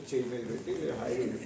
చేయి మీద పెట్టి హాయిగా ఉండు.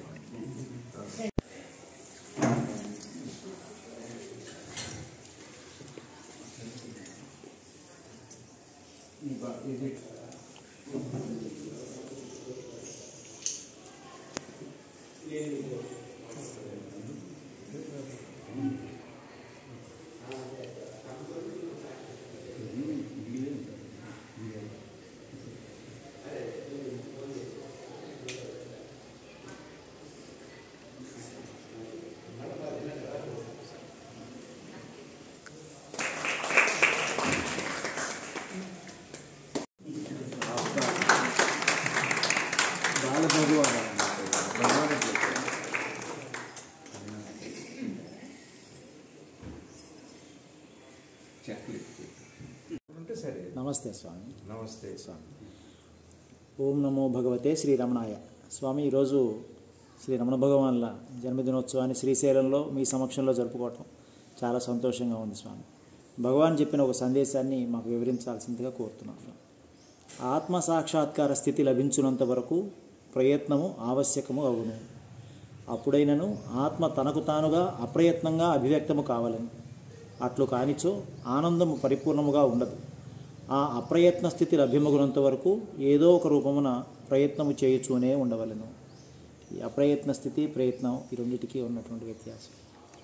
ఉంటే సరే నమస్తే స్వామి నమస్తే స్వామి ఓం నమో భగవతే శ్రీరమణాయ స్వామి ఈరోజు శ్రీ రమణ భగవాన్ల జన్మదినోత్సవాన్ని శ్రీశైలంలో మీ సమక్షంలో జరుపుకోవటం చాలా సంతోషంగా ఉంది స్వామి భగవాన్ చెప్పిన ఒక సందేశాన్ని మాకు వివరించాల్సిందిగా కోరుతున్నాను స్వామి. ఆత్మ సాక్షాత్కార స్థితి లభించినంత వరకు ప్రయత్నము ఆవశ్యకము అవును అప్పుడైనను ఆత్మ తనకు తానుగా అప్రయత్నంగా అభివ్యక్తము కావాలని అట్లు కానిచో ఆనందము పరిపూర్ణముగా ఉండదు ఆ అప్రయత్న స్థితి లభ్యమగునంత వరకు ఏదో ఒక రూపమున ప్రయత్నము చేయుచూనే ఉండవలను ఈ అప్రయత్న స్థితి ప్రయత్నం ఈ రెండింటికి ఉన్నటువంటి వ్యత్యాసం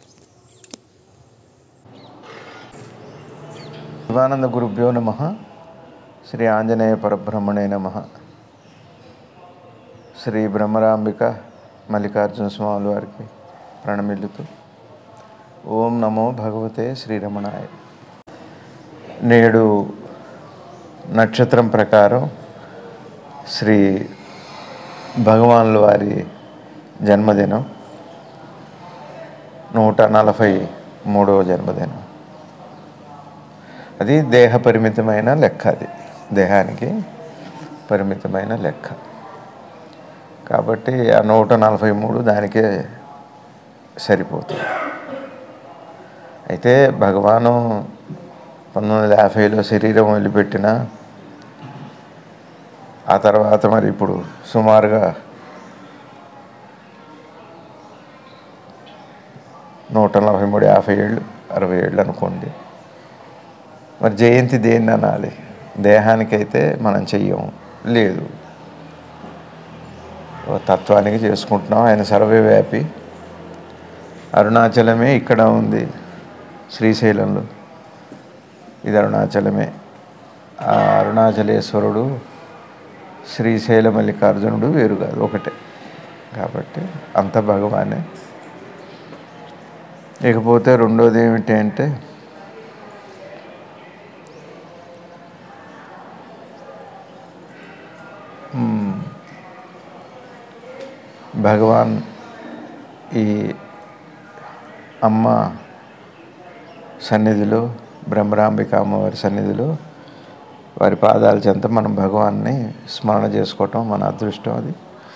శివానంద గురుభ్యో నమ శ్రీ ఆంజనేయ పరబ్రహ్మణే నమ శ్రీ బ్రహ్మరాంబిక మల్లికార్జున స్వామి వారికి ప్రణమిల్లుతూ ఓం నమో భగవతే శ్రీరమణాయ నేడు నక్షత్రం ప్రకారం శ్రీ భగవాన్ల వారి జన్మదినం నూట నలభై మూడవ జన్మదినం అది దేహ పరిమితమైన లెక్క అది దేహానికి పరిమితమైన లెక్క కాబట్టి ఆ నూట నలభై మూడు దానికే సరిపోతుంది అయితే భగవాను పంతొమ్మిది వందల యాభైలో శరీరం వదిలిపెట్టిన ఆ తర్వాత మరి ఇప్పుడు సుమారుగా నూట నలభై మూడు యాభై ఏళ్ళు అరవై ఏళ్ళు అనుకోండి మరి జయంతి దేన్ని అనాలి దేహానికైతే మనం చెయ్యం లేదు ఓ తత్వానికి చేసుకుంటున్నాం ఆయన సర్వవ్యాపి అరుణాచలమే ఇక్కడ ఉంది శ్రీశైలంలో ఇది అరుణాచలమే ఆ అరుణాచలేశ్వరుడు శ్రీశైల మల్లికార్జునుడు వేరు కాదు ఒకటే కాబట్టి అంత భగవానే ఇకపోతే రెండోది ఏమిటి అంటే మ్మ్. భగవాన్ ఈ అమ్మ సన్నిధిలో బ్రహ్మరాంబిక అమ్మవారి సన్నిధిలో వారి పాదాల చెంత మనం భగవాన్ని స్మరణ చేసుకోవటం మన అదృష్టం అది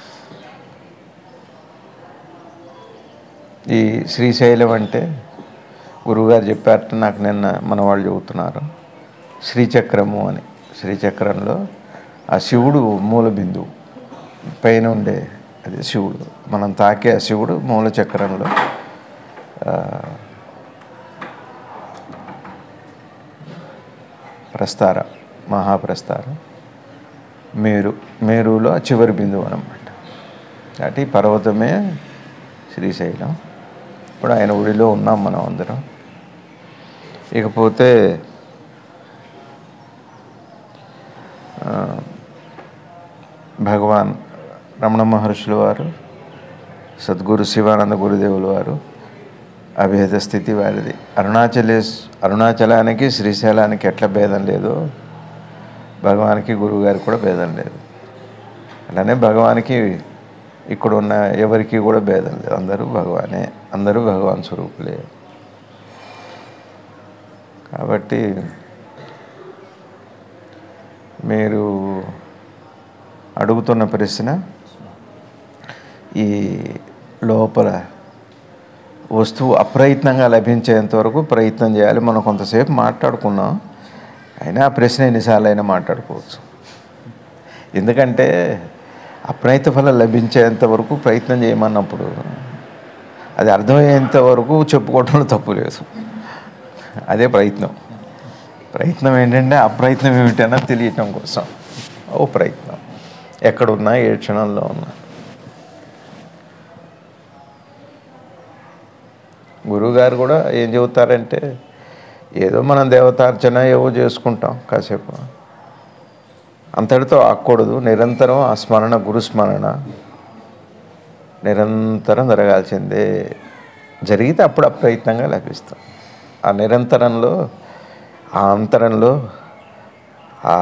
ఈ శ్రీశైలం అంటే గురువుగారు చెప్పారట నాకు నిన్న మన వాళ్ళు చెబుతున్నారు శ్రీచక్రము అని శ్రీచక్రంలో ఆ శివుడు మూల బిందువు పైన ఉండే అది శివుడు మనం తాకే ఆ శివుడు మూల చక్రంలో ఆ, ప్రస్తార మహాప్రస్తార మేరు మేరులో ఆ చివరి బిందువు అనమాట కాబట్టి ఈ పర్వతమే శ్రీశైలం ఇప్పుడు ఆయన ఊడిలో ఉన్నాం మనం అందరం ఇకపోతే ఆ, భగవాన్ రమణ మహర్షుల వారు సద్గురు శివానంద గురుదేవుల వారు అభేద స్థితి వారిది అరుణాచలేశ్ అరుణాచలానికి శ్రీశైలానికి ఎట్లా భేదం లేదో భగవానికి గురువుగారికి కూడా భేదం లేదు అలానే భగవానికి ఇక్కడ ఉన్న ఎవరికి కూడా భేదం లేదు అందరూ భగవానే అందరూ భగవాన్ స్వరూపులే కాబట్టి మీరు అడుగుతున్న ప్రశ్న ఈ లోపల వస్తువు అప్రయత్నంగా లభించేంత వరకు ప్రయత్నం చేయాలి మనం కొంతసేపు మాట్లాడుకున్నాం అయినా ఆ ప్రశ్న ఎన్నిసార్లు అయినా మాట్లాడుకోవచ్చు ఎందుకంటే అప్రయత్న ఫలం లభించేంత వరకు ప్రయత్నం చేయమన్నప్పుడు అది అర్థమయ్యేంత వరకు చెప్పుకోవడంలో తప్పు లేదు అదే ప్రయత్నం ప్రయత్నం ఏంటంటే అప్రయత్నం ఏమిటన్నా తెలియటం కోసం ఓ ప్రయత్నం ఎక్కడున్నా ఏ క్షణంలో ఉన్నా గురువుగారు కూడా ఏం చెబుతారంటే ఏదో మనం దేవతార్చన ఏవో చేసుకుంటాం కాసేపు అంతటితో ఆకూడదు నిరంతరం ఆ స్మరణ గురుస్మరణ నిరంతరం జరగాల్సిందే జరిగితే అప్పుడు అప్రయత్నంగా లభిస్తాం ఆ నిరంతరంలో ఆ అంతరంలో ఆ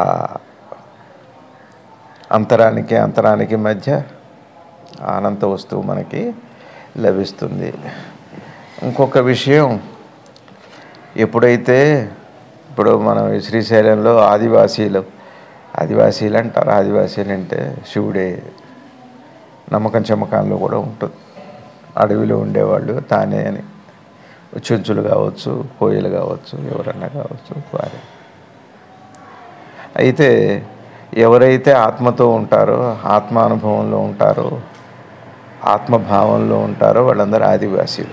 అంతరానికి అంతరానికి మధ్య అనంత వస్తువు మనకి లభిస్తుంది ఇంకొక విషయం ఎప్పుడైతే ఇప్పుడు మనం ఈ శ్రీశైలంలో ఆదివాసీలు ఆదివాసీలు అంటారు ఆదివాసీలు అంటే శివుడే నమ్మకం చమకాల్లో కూడా ఉంటుంది అడవిలో ఉండేవాళ్ళు తానే అని చుంచులు కావచ్చు కోయిలు కావచ్చు ఎవరన్నా కావచ్చు వారే అయితే ఎవరైతే ఆత్మతో ఉంటారో ఆత్మానుభవంలో ఉంటారో ఆత్మభావంలో ఉంటారో వాళ్ళందరూ ఆదివాసీలు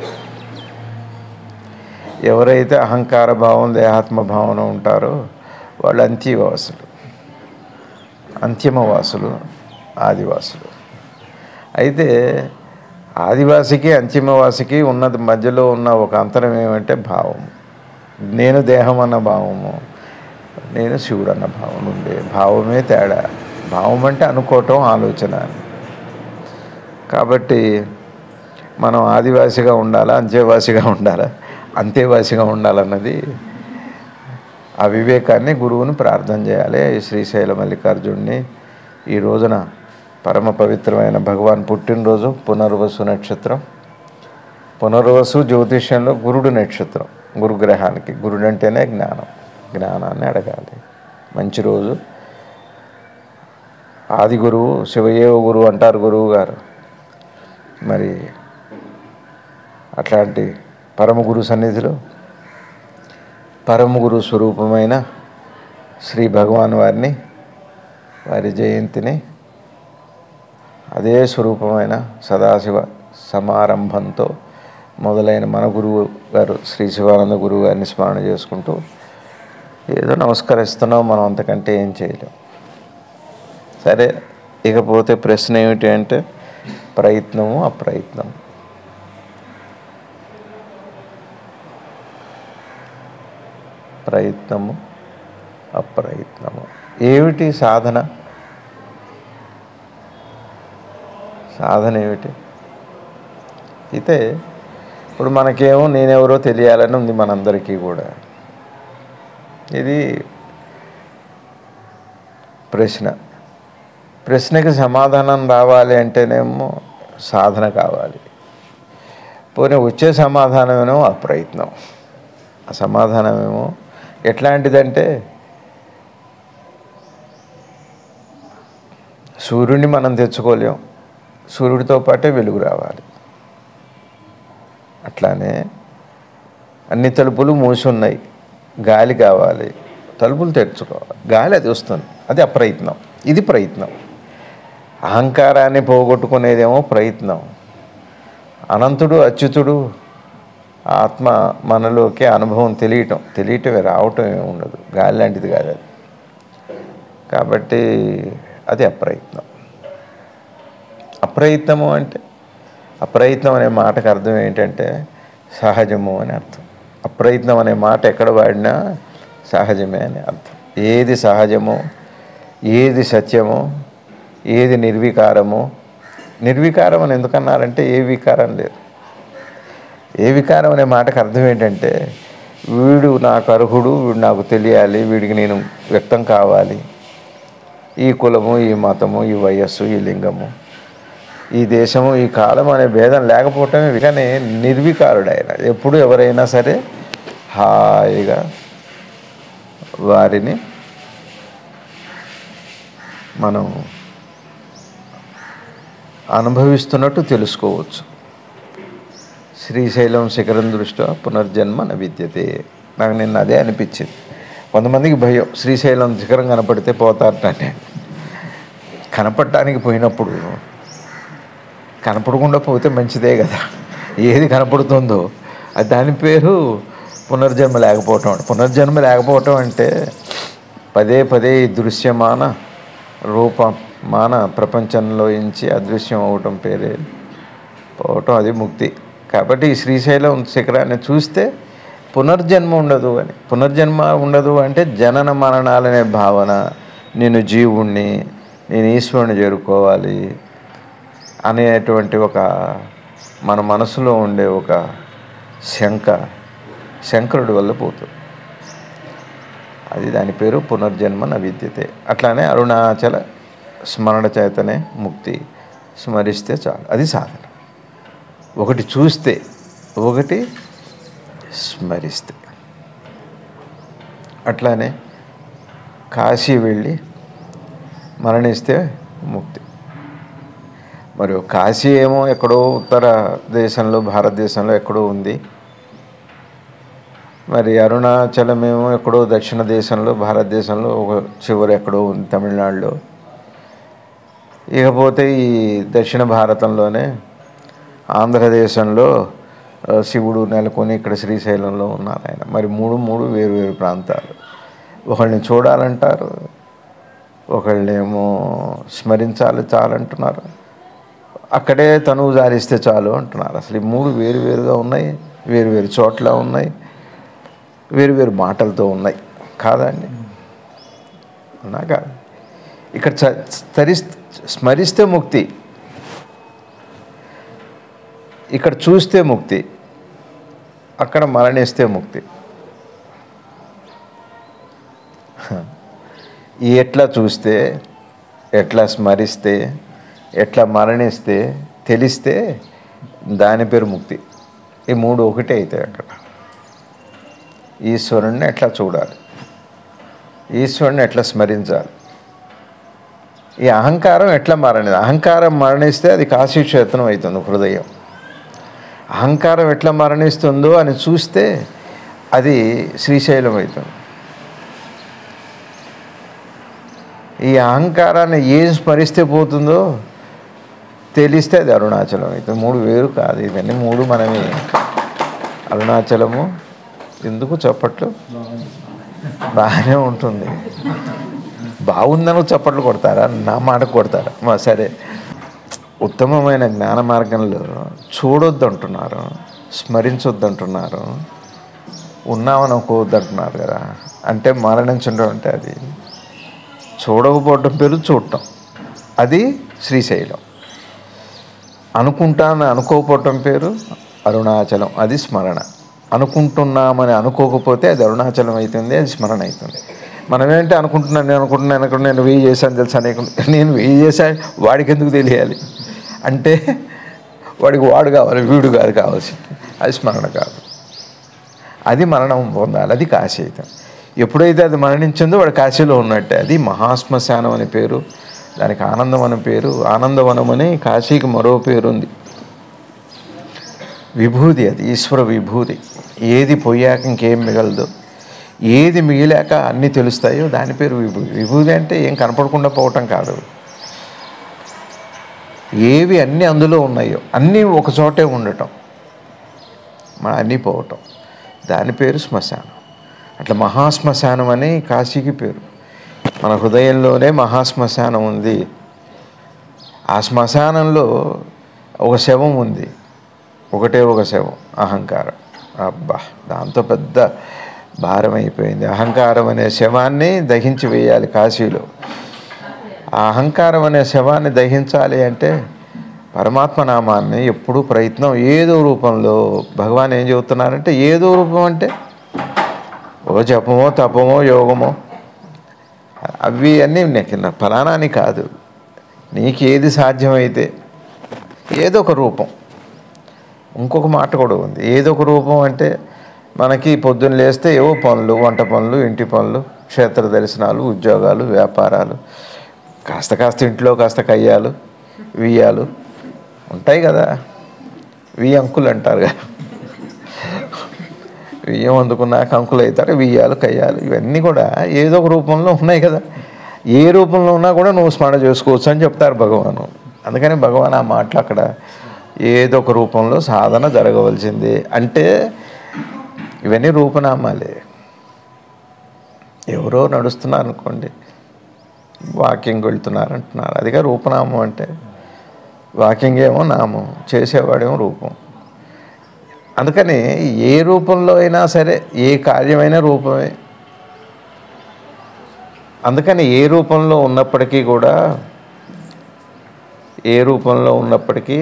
ఎవరైతే అహంకార భావం దేహాత్మ భావన ఉంటారో వాళ్ళు అంత్యవాసులు అంతిమవాసులు ఆదివాసులు అయితే ఆదివాసికి అంతిమవాసికి ఉన్నది మధ్యలో ఉన్న ఒక అంతరం ఏమంటే భావం నేను దేహం అన్న భావము నేను శివుడు అన్న భావం ఉండే భావమే తేడా భావం అంటే అనుకోవటం ఆలోచన కాబట్టి మనం ఆదివాసిగా ఉండాలా అంత్యవాసిగా ఉండాలా అంత్యవాసిగా ఉండాలన్నది ఆ వివేకాన్ని గురువుని ప్రార్థన చేయాలి ఈ శ్రీశైల మల్లికార్జున్ని ఈ రోజున పరమ పవిత్రమైన భగవాన్ పుట్టినరోజు పునర్వసు నక్షత్రం పునర్వసు జ్యోతిష్యంలో గురుడు నక్షత్రం గురుగ్రహానికి గురుడు అంటేనే జ్ఞానం జ్ఞానాన్ని అడగాలి మంచి రోజు ఆది గురువు శివయేవ గురువు అంటారు గురువు గారు మరి అట్లాంటి పరమ గురు సన్నిధిలో పరమ గురు స్వరూపమైన శ్రీ భగవాన్ వారిని వారి జయంతిని అదే స్వరూపమైన సదాశివ సమారంభంతో మొదలైన మన గురువు గారు శ్రీ శివానంద గురువు గారిని స్మరణ చేసుకుంటూ ఏదో నమస్కరిస్తున్నాం మనం అంతకంటే ఏం చేయలేం సరే ఇకపోతే ప్రశ్న ఏమిటి అంటే ప్రయత్నము అప్రయత్నం ప్రయత్నము అప్రయత్నము ఏమిటి సాధన సాధన ఏమిటి అయితే ఇప్పుడు మనకేమో నేనెవరో తెలియాలని ఉంది మనందరికీ కూడా ఇది ప్రశ్న ప్రశ్నకి సమాధానం రావాలి అంటేనేమో సాధన కావాలి పోనీ వచ్చే సమాధానమేమో అప్రయత్నం ఆ సమాధానమేమో ఎట్లాంటిదంటే సూర్యుడిని మనం తెచ్చుకోలేం సూర్యుడితో పాటే వెలుగు రావాలి అట్లానే అన్ని తలుపులు మూసి ఉన్నాయి గాలి కావాలి తలుపులు తెరుచుకోవాలి గాలి అది వస్తుంది అది అప్రయత్నం ఇది ప్రయత్నం అహంకారాన్ని పోగొట్టుకునేదేమో ప్రయత్నం అనంతుడు అచ్యుతుడు ఆత్మ మనలోకి అనుభవం తెలియటం తెలియటమే రావటం ఏమి ఉండదు గాలి లాంటిది కాదు అది కాబట్టి అది అప్రయత్నం అప్రయత్నము అంటే అప్రయత్నం అనే మాటకు అర్థం ఏంటంటే సహజము అని అర్థం అప్రయత్నం అనే మాట ఎక్కడ వాడినా సహజమే అని అర్థం ఏది సహజమో ఏది సత్యమో ఏది నిర్వికారమో నిర్వికారం అని ఎందుకన్నారంటే ఏ వికారం లేదు ఏ వికారం అనే మాటకు అర్థం ఏంటంటే వీడు నాకు అర్హుడు వీడు నాకు తెలియాలి వీడికి నేను వ్యక్తం కావాలి ఈ కులము ఈ మతము ఈ వయస్సు ఈ లింగము ఈ దేశము ఈ కాలం అనే భేదం లేకపోవటమే కానీ నిర్వికారుడు ఆయన ఎప్పుడు ఎవరైనా సరే హాయిగా వారిని మనం అనుభవిస్తున్నట్టు తెలుసుకోవచ్చు శ్రీశైలం శిఖరం దృష్ట్యా పునర్జన్మ న విద్యతే నాకు నిన్న అదే అనిపించింది కొంతమందికి భయం శ్రీశైలం శిఖరం కనపడితే పోతారట కనపడటానికి పోయినప్పుడు కనపడకుండా పోతే మంచిదే కదా ఏది కనపడుతుందో అది దాని పేరు పునర్జన్మ లేకపోవటం అంటే పునర్జన్మ లేకపోవటం అంటే పదే పదే ఈ దృశ్యమాన రూపమాన ప్రపంచంలో ఇంచి అదృశ్యం అవటం పేరే పోవటం అది ముక్తి కాబట్టి ఈ శ్రీశైలం శిఖరాన్ని చూస్తే పునర్జన్మ ఉండదు అని పునర్జన్మ ఉండదు అంటే జనన మరణాలనే భావన నేను జీవుణ్ణి నేను ఈశ్వరుని చేరుకోవాలి అనేటువంటి ఒక మన మనసులో ఉండే ఒక శంక శంకరుడి వల్ల పోతుంది అది దాని పేరు పునర్జన్మ నవిద్యతే అట్లానే అరుణాచల స్మరణ చేతనే ముక్తి స్మరిస్తే చాలు అది సాధన ఒకటి చూస్తే ఒకటి స్మరిస్తే అట్లానే కాశీ వెళ్ళి మరణిస్తే ముక్తి మరి కాశీ ఏమో ఎక్కడో ఉత్తర దేశంలో భారతదేశంలో ఎక్కడో ఉంది మరి అరుణాచలం ఏమో ఎక్కడో దక్షిణ దేశంలో భారతదేశంలో ఒక చివరి ఎక్కడో ఉంది తమిళనాడులో ఇకపోతే ఈ దక్షిణ భారతంలోనే ఆంధ్రదేశంలో ఆ, శివుడు నెలకొని ఇక్కడ శ్రీశైలంలో ఉన్నారు ఆయన మరి మూడు మూడు వేరు వేరు ప్రాంతాలు ఒకళ్ళని చూడాలంటారు ఒకళ్ళేమో స్మరించాలి చాలంటున్నారు అక్కడే తనువు జారిస్తే చాలు అంటున్నారు అసలు ఈ మూడు వేరు వేరుగా ఉన్నాయి వేరు వేరు చోట్ల ఉన్నాయి వేరు వేరు మాటలతో ఉన్నాయి కాదండి అవునా కాదు ఇక్కడ చ- తరి స్మరిస్తే ముక్తి ఇక్కడ చూస్తే ముక్తి అక్కడ మరణిస్తే ముక్తి ఈ ఎట్లా చూస్తే ఎట్లా స్మరిస్తే ఎట్లా మరణిస్తే తెలిస్తే దాని పేరు ముక్తి ఈ మూడు ఒకటే అవుతాయి అక్కడ ఈశ్వరుణ్ణి ఎట్లా చూడాలి ఈశ్వరుని ఎట్లా స్మరించాలి ఈ అహంకారం ఎట్లా మరణి అహంకారం మరణిస్తే అది కాశీక్షేత్రం అవుతుంది హృదయం అహంకారం ఎట్లా మరణిస్తుందో అని చూస్తే అది శ్రీశైలం అవుతుంది ఈ అహంకారాన్ని ఏం స్మరిస్తే పోతుందో తెలిస్తే అది అరుణాచలం అవుతుంది మూడు వేరు కాదు ఇవన్నీ మూడు మనమే అరుణాచలము ఎందుకు చప్పట్లు బాగానే ఉంటుంది బాగుందని చప్పట్లు కొడతారా నా మాట కొడతారా మా సరే ఉత్తమమైన జ్ఞాన మార్గంలో చూడొద్దు అంటున్నారు స్మరించొద్దు అంటున్నారు ఉన్నామని అనుకోవద్దు అంటున్నారు కదా అంటే మరణించడం అంటే అది చూడకపోవటం పేరు చూడటం అది శ్రీశైలం అనుకుంటాను అనుకోకపోవటం పేరు అరుణాచలం అది స్మరణ అనుకుంటున్నామని అనుకోకపోతే అది అరుణాచలం అవుతుంది అది స్మరణ అవుతుంది మనం ఏంటి అనుకుంటున్నాను నేను అనుకుంటున్నాను అనుకుంటున్నాను నేను వెయ్యి చేశాను తెలుసా నీకు నేను వెయ్యి చేశాను వాడికి ఎందుకు తెలియాలి అంటే వాడికి వాడు కావాలి వీడు కాదు కావాల్సింది అది స్మరణ కాదు అది మరణం పొందాలి అది కాశీ అయితే ఎప్పుడైతే అది మరణించిందో వాడు కాశీలో ఉన్నట్టే అది మహాశ్మశానం అనే పేరు దానికి ఆనందం అనే పేరు ఆనందవనం అని కాశీకి మరో పేరు ఉంది విభూది అది ఈశ్వర విభూది ఏది పోయాక ఇంకేం మిగలదు ఏది మిగిలాక అన్నీ తెలుస్తాయో దాని పేరు విభూది విభూది అంటే ఏం కనపడకుండా పోవటం కాదు ఏవి అన్నీ అందులో ఉన్నాయో అన్నీ ఒక చోటే ఉండటం మన అన్నీ పోవటం దాని పేరు శ్మశానం అట్లా మహాశ్మశానం అని కాశీకి పేరు మన హృదయంలోనే మహాశ్మశానం ఉంది ఆ శ్మశానంలో ఒక శవం ఉంది ఒకటే ఒక శవం అహంకారం అబ్బా దాంతో పెద్ద భారం అయిపోయింది అహంకారం అనే శవాన్ని దహించి వేయాలి కాశీలో ఆ అహంకారం అనే శవాన్ని దహించాలి అంటే పరమాత్మ నామాన్ని ఎప్పుడూ ప్రయత్నం ఏదో రూపంలో భగవాన్ ఏం చెబుతున్నారంటే ఏదో రూపం అంటే ఓ జపమో తపమో యోగమో అవి అన్నీ నీకు ఫలానా అని కాదు నీకు ఏది సాధ్యమైతే ఏదో ఒక రూపం ఇంకొక మాట కూడా ఉంది ఏదో ఒక రూపం అంటే మనకి పొద్దున్న లేస్తే ఏవో పనులు వంట పనులు ఇంటి పనులు క్షేత్ర దర్శనాలు ఉద్యోగాలు వ్యాపారాలు కాస్త కాస్త ఇంట్లో కాస్త కయ్యాలు వియ్యాలు ఉంటాయి కదా వి అంకులు అంటారు కదా బియ్యం అందుకున్నాక అంకులు అవుతారు బియ్యాలు కయ్యాలు ఇవన్నీ కూడా ఏదో ఒక రూపంలో ఉన్నాయి కదా ఏ రూపంలో ఉన్నా కూడా నువ్వు స్మరణ చేసుకోవచ్చు అని చెప్తారు భగవాను అందుకని భగవాన్ ఆ మాటలు అక్కడ ఏదో ఒక రూపంలో సాధన జరగవలసింది అంటే ఇవన్నీ రూపనామాలే ఎవరో నడుస్తున్నారు అనుకోండి వాకింగ్ వెళ్తున్నారు అంటున్నారు అదిగా రూపనామం అంటే వాకింగ్ ఏమో నామం చేసేవాడేమో రూపం అందుకని ఏ రూపంలో అయినా సరే ఏ కార్యమైనా రూపమే అందుకని ఏ రూపంలో ఉన్నప్పటికీ కూడా ఏ రూపంలో ఉన్నప్పటికీ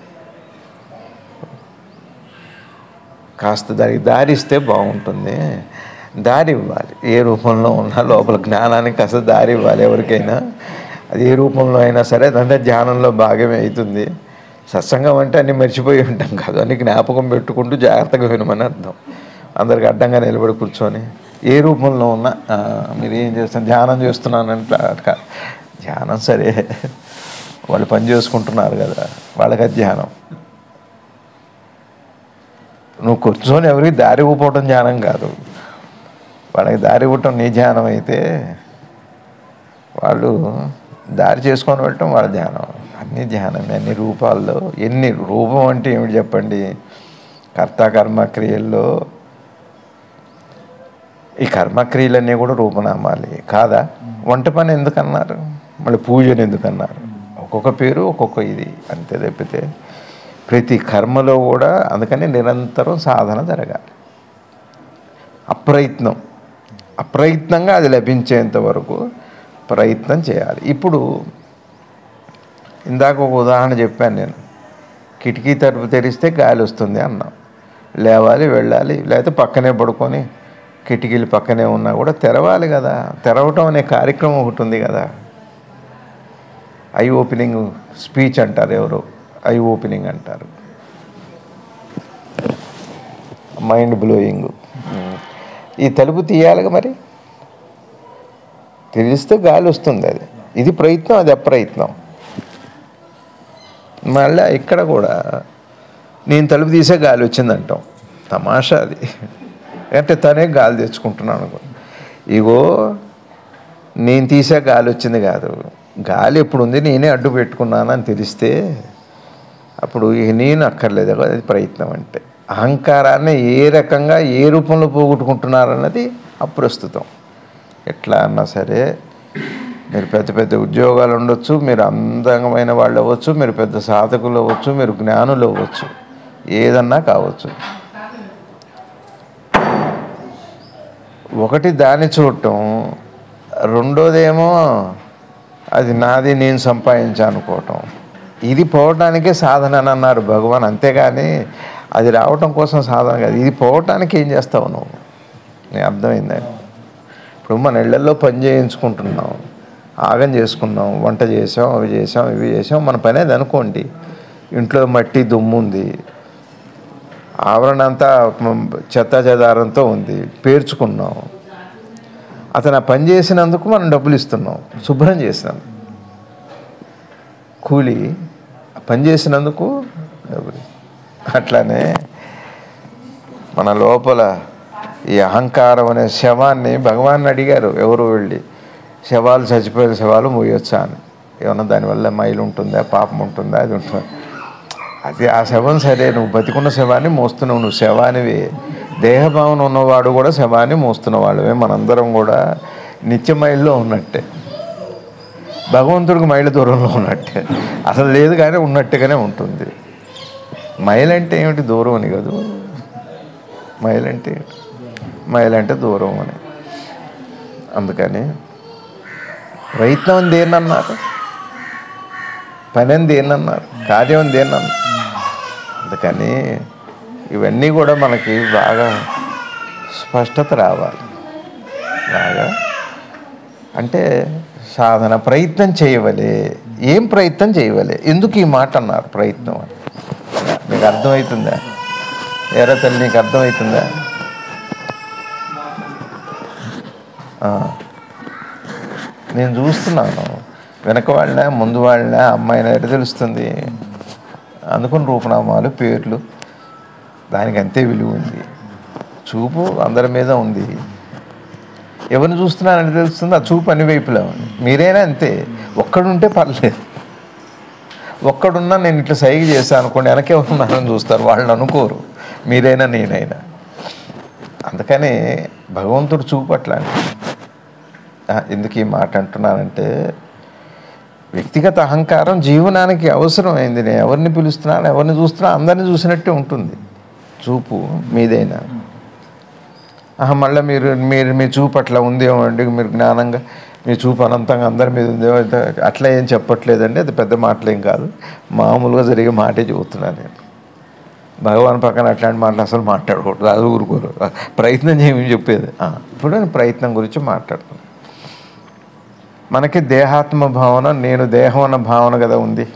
కాస్త దానికి దారి ఇస్తే బాగుంటుంది దారి ఇవ్వాలి ఏ రూపంలో ఉన్నా లోపల జ్ఞానానికి కాస్త దారి ఇవ్వాలి ఎవరికైనా అది ఏ రూపంలో అయినా సరే అదంతా ధ్యానంలో భాగమే అవుతుంది సత్సంగం అంటే అన్ని మర్చిపోయి ఉంటాం కాదు అన్ని జ్ఞాపకం పెట్టుకుంటూ జాగ్రత్తగా వినమని అర్థం అందరికి అడ్డంగా నిలబడి కూర్చొని ఏ రూపంలో ఉన్నా "ఆ, మీరు ఏం చేస్తున్నారు ధ్యానం చేస్తున్నానంటే అట్లా ధ్యానం సరే వాళ్ళు పని చేసుకుంటున్నారు కదా వాళ్ళకి అది ధ్యానం నువ్వు కూర్చొని ఎవరికి దారి ఊపోవటం ధ్యానం కాదు వాళ్ళకి దారి ఇవ్వటం నీ ధ్యానం అయితే వాళ్ళు దారి చేసుకొని వెళ్ళటం వాళ్ళ ధ్యానం అన్ని ధ్యానమే అన్ని రూపాల్లో ఎన్ని రూపం అంటే ఏమిటి చెప్పండి కర్త కర్మక్రియల్లో ఈ కర్మక్రియలన్నీ కూడా రూపనామాలి కాదా వంట పని ఎందుకన్నారు మళ్ళీ పూజను ఎందుకన్నారు ఒక్కొక్క పేరు ఒక్కొక్క ఇది అంతే తప్పితే ప్రతి కర్మలో కూడా అందుకని నిరంతరం సాధన జరగాలి అప్రయత్నం అప్రయత్నంగా అది లభించేంత వరకు ప్రయత్నం చేయాలి ఇప్పుడు ఇందాక ఒక ఉదాహరణ చెప్పాను నేను కిటికీ తలుపు తెరిస్తే గాలి వస్తుంది అన్నాం లేవాలి వెళ్ళాలి లేకపోతే పక్కనే పడుకొని కిటికీలు పక్కనే ఉన్నా కూడా తెరవాలి కదా తెరవటం అనే కార్యక్రమం ఒకటి ఉంది కదా ఐ ఓపెనింగ్ స్పీచ్ అంటారు ఎవరు ఐ ఓపెనింగ్ అంటారు మైండ్ బ్లోయింగ్ ఈ తలుపు తీయాలిగా మరి తెలిస్తే గాలి వస్తుంది అది ఇది ప్రయత్నం అది అప్రయత్నం మళ్ళీ ఇక్కడ కూడా నేను తలుపు తీసే గాలి వచ్చిందంటాం తమాషా అది అంటే తనే గాలి తెచ్చుకుంటున్నాను అనుకో ఇగో నేను తీసే గాలి వచ్చింది కాదు గాలి ఎప్పుడు ఉంది నేనే అడ్డు పెట్టుకున్నాను అని తెలిస్తే అప్పుడు ఇక నేను అక్కర్లేదు అది ప్రయత్నం అంటే అహంకారాన్ని ఏ రకంగా ఏ రూపంలో పోగొట్టుకుంటున్నారన్నది అప్రస్తుతం ఎట్లా అన్నా సరే మీరు పెద్ద పెద్ద ఉద్యోగాలు ఉండొచ్చు మీరు అందంగమైన వాళ్ళు అవ్వచ్చు మీరు పెద్ద సాధకులు అవ్వచ్చు మీరు జ్ఞానులు అవ్వచ్చు ఏదన్నా కావచ్చు ఒకటి దాన్ని చూడటం రెండోదేమో అది నాది నేను సంపాదించా అనుకోవటం ఇది పోవటానికే సాధన అని అన్నారు భగవాన్ అంతేగాని అది రావటం కోసం సాధన కాదు ఇది పోవటానికి ఏం చేస్తావు నువ్వు నీకు అర్థమైందా ఇప్పుడు మన ఇళ్లలో పని చేయించుకుంటున్నాం ఆగం చేసుకున్నాం వంట చేసాం అవి చేసాం ఇవి చేసాం మన పని అది అనుకోండి ఇంట్లో మట్టి దుమ్ము ఉంది ఆవరణ అంతా చెత్త చెదారంతో ఉంది పేర్చుకున్నాం అతను ఆ పని చేసినందుకు మనం డబ్బులు ఇస్తున్నాం శుభ్రం చేసినాం కూలి ఆ పని చేసినందుకు డబ్బులు అట్లానే మన లోపల ఈ అహంకారం అనే శవాన్ని భగవాన్ అడిగారు ఎవరు వెళ్ళి శవాలు చచ్చిపోయిన శవాలు మోయొచ్చా అని ఏమన్నా దానివల్ల మైలు ఉంటుందా పాపం ఉంటుందా అది ఉంటుందా అది ఆ శవం సరే నువ్వు బతికున్న శవాన్ని మోస్తున్నావు నువ్వు శవానివి దేహభావన ఉన్నవాడు కూడా శవాన్ని మోస్తున్న వాళ్ళవే మనందరం కూడా నిత్య మైల్లో ఉన్నట్టే భగవంతుడికి మైళ్ళ దూరంలో ఉన్నట్టే అసలు లేదు కానీ ఉన్నట్టుగానే ఉంటుంది మైల్ అంటే ఏమిటి దూరం అని కాదు మైల్ అంటే ఏంటి? మైల్ అంటే దూరం అని అందుకని ప్రయత్నం అని దేన్నన్నారు పని అని దేన్నన్నారు కార్యం అని దేన్నన్నారు అందుకని ఇవన్నీ కూడా మనకి బాగా స్పష్టత రావాలి బాగా అంటే సాధన ప్రయత్నం చేయవలే ఏం ప్రయత్నం చేయవలే ఎందుకు ఈ మాట అన్నారు ప్రయత్నం అని మీకు అర్థమవుతుందా ఏరా తల్లి నీకు అర్థమవుతుందా ఆ. నేను చూస్తున్నాను వెనక వాళ్ళ ముందు వాళ్ళ అమ్మాయిన ఎట తెలుస్తుంది అందుకుని రూపనామాలు పేర్లు దానికి అంతే విలువ ఉంది చూపు అందరి మీద ఉంది ఎవరిని చూస్తున్నానని తెలుస్తుంది ఆ చూపు అన్ని వైపులా ఉంది మీరైనా అంతే ఒక్కడుంటే పర్లేదు ఒక్కడున్నా నేను ఇట్లా సైగ చేశాను అనుకోండి వెనకే ఉన్నారని చూస్తారు వాళ్ళు అనుకోరు మీరైనా నేనైనా అందుకని భగవంతుడు చూపు అట్లా అండి. ఆ, ఎందుకు ఈ మాట అంటున్నానంటే వ్యక్తిగత అహంకారం జీవనానికి అవసరమైంది నేను ఎవరిని పిలుస్తున్నాను ఎవరిని చూస్తున్నా అందరిని చూసినట్టే ఉంటుంది చూపు మీదైనా ఆహా మళ్ళీ మీరు మీరు మీ చూపు అట్లా ఉందేమో అండి మీరు జ్ఞానంగా మీ చూపు అనంతంగా అందరి మీద ఉందేమో అయితే అట్లా ఏం చెప్పట్లేదండి అది పెద్ద మాటలేం కాదు మామూలుగా జరిగే మాటే చెబుతున్నాను నేను భగవాన్ పక్కన అట్లాంటి మాటలు అసలు మాట్లాడకూడదు అది ఊరుకోరు ప్రయత్నం చేయమని చెప్పేది ఆ, ఇప్పుడు నేను ప్రయత్నం గురించి మాట్లాడుతున్నాను మనకి దేహాత్మ భావన నేను దేహం అన్న భావన కదా ఉంది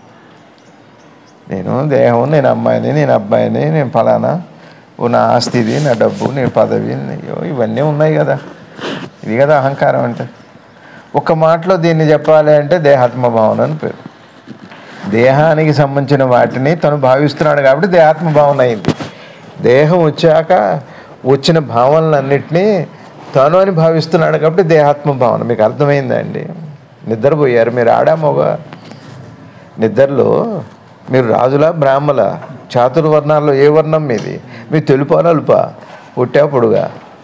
నేను దేహం నేను అమ్మాయిని నేను అబ్బాయిని నేను ఫలానా ఓ నా ఆస్తి ఇది నా డబ్బు నేను పదవి అయ్యో ఇవన్నీ ఉన్నాయి కదా ఇది కదా అహంకారం అంటే ఒక మాటలో దీన్ని చెప్పాలి అంటే దేహాత్మ భావన అని పేరు దేహానికి సంబంధించిన వాటిని తను భావిస్తున్నాడు కాబట్టి దేహాత్మ భావన అయింది దేహం వచ్చాక వచ్చిన భావనలన్నిటినీ తను అని భావిస్తున్నాడు కాబట్టి దేహాత్మ భావన మీకు అర్థమైందా అండి నిద్రపోయారు మీరు ఆడామోగ నిద్రలో మీరు రాజులా బ్రాహ్మల చాతుర్వర్ణాల్లో ఏ వర్ణం మీది మీ తెలుపా నలుపా పుట్టా పొడుగా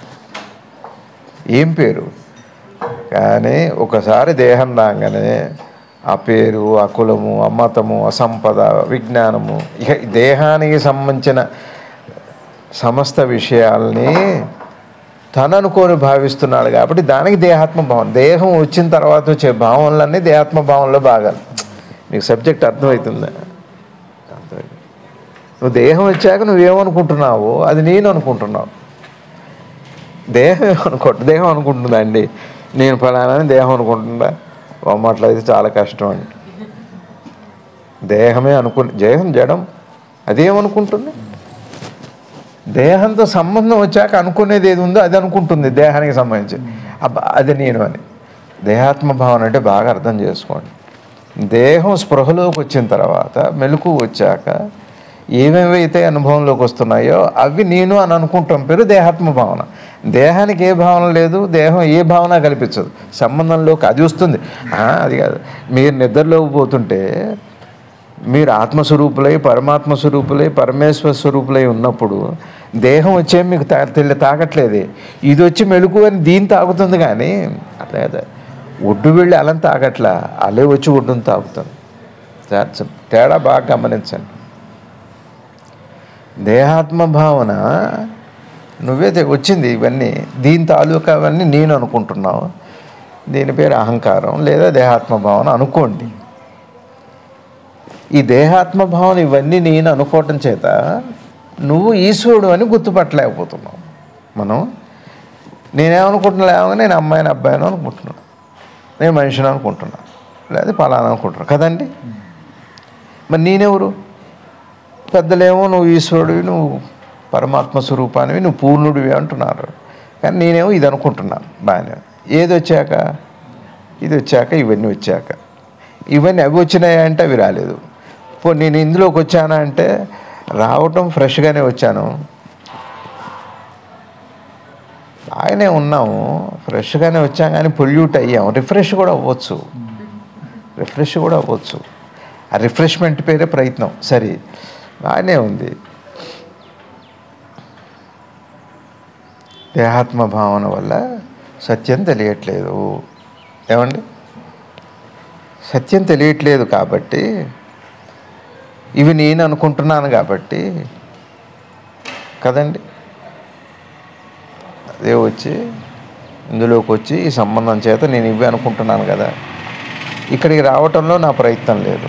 ఏం పేరు కానీ ఒకసారి దేహం రాగానే ఆ పేరు ఆ కులము ఆ మతము ఆ సంపద విజ్ఞానము ఇక దేహానికి సంబంధించిన సమస్త విషయాల్ని తను అనుకోని భావిస్తున్నాడు కాబట్టి దానికి దేహాత్మ భావం దేహం వచ్చిన తర్వాత వచ్చే భావనలన్నీ దేహాత్మ భావంలో భాగాలు మీకు సబ్జెక్ట్ అర్థమవుతుందా అర్థమైంది. నువ్వు దేహం వచ్చాక నువ్వేమనుకుంటున్నావో అది నేను అనుకుంటున్నావు దేహం ఏమనుకోవట్లేదు దేహం అనుకుంటుందా అండి నేను ఫలానా అని దేహం అనుకుంటుందా అమ్మ అట్లయితే చాలా కష్టం అండి దేహమే అనుకు దేహం జడం అదేమనుకుంటుంది దేహంతో సంబంధం వచ్చాక అనుకునేది ఏది ఉందో అది అనుకుంటుంది దేహానికి సంబంధించి అబ్బా అది నేను అని దేహాత్మ భావన అంటే బాగా అర్థం చేసుకోండి దేహం స్పృహలోకి వచ్చిన తర్వాత మెలకు వచ్చాక ఏమేమైతే అనుభవంలోకి వస్తున్నాయో అవి నేను అని అనుకుంటాం పేరు దేహాత్మ భావన దేహానికి ఏ భావన లేదు దేహం ఏ భావన కల్పించదు సంబంధంలోకి అది వస్తుంది ఆ, అది కాదు మీరు నిద్రలోకి పోతుంటే మీరు ఆత్మస్వరూపులై పరమాత్మ స్వరూపులై పరమేశ్వర స్వరూపులై ఉన్నప్పుడు దేహం వచ్చే మీకు తా తెలి తాకట్లేదు ఇది వచ్చి మెలుకు అని దీన్ని తాగుతుంది కానీ అట్లా కదా ఒడ్డు వెళ్ళి అలం తాగట్లా అలే వచ్చి ఒడ్డును తాగుతుంది That's- తేడా బాగా గమనించండి దేహాత్మ భావన నువ్వే తె- వచ్చింది ఇవన్నీ దీని తాలూకా అవన్నీ నేను అనుకుంటున్నావు దీని పేరు అహంకారం లేదా దేహాత్మ భావన అనుకోండి ఈ దేహాత్మ భావన ఇవన్నీ నేను అనుకోవటం చేత నువ్వు ఈశ్వరుడు అని గుర్తుపట్టలేకపోతున్నావు మనం నేనేమనుకుంటున్నా నేను అమ్మాయిని అబ్బాయిని అనుకుంటున్నాను నేను మనిషిని అనుకుంటున్నా లేదా పలానా అనుకుంటున్నా కదండి మరి నేనెవరు పెద్దలేమో నువ్వు ఈశ్వరుడివి నువ్వు పరమాత్మ స్వరూపానివి నువ్వు పూర్ణుడివి అంటున్నారు కానీ నేనేమో ఇది అనుకుంటున్నాను బాగానే ఏది వచ్చాక ఇది వచ్చాక ఇవన్నీ వచ్చాక ఇవన్నీ అవి వచ్చినాయా అంటే అవి రాలేదు పో నేను ఇందులోకి వచ్చానా అంటే రావటం ఫ్రెష్గానే వచ్చాను బాగానే ఉన్నాము ఫ్రెష్గానే వచ్చాం కానీ పొల్యూట్ అయ్యాం రిఫ్రెష్ కూడా అవ్వచ్చు రిఫ్రెష్ కూడా అవ్వచ్చు ఆ రిఫ్రెష్మెంట్ పేరే ప్రయత్నం సరే బాగానే ఉంది దేహాత్మ భావన వల్ల సత్యం తెలియట్లేదు ఏమండి సత్యం తెలియట్లేదు కాబట్టి ఇవి నేను అనుకుంటున్నాను కాబట్టి కదండి అదే వచ్చి ఇందులోకి వచ్చి ఈ సంబంధం చేత నేను ఇవి అనుకుంటున్నాను కదా ఇక్కడికి రావటంలో నా ప్రయత్నం లేదు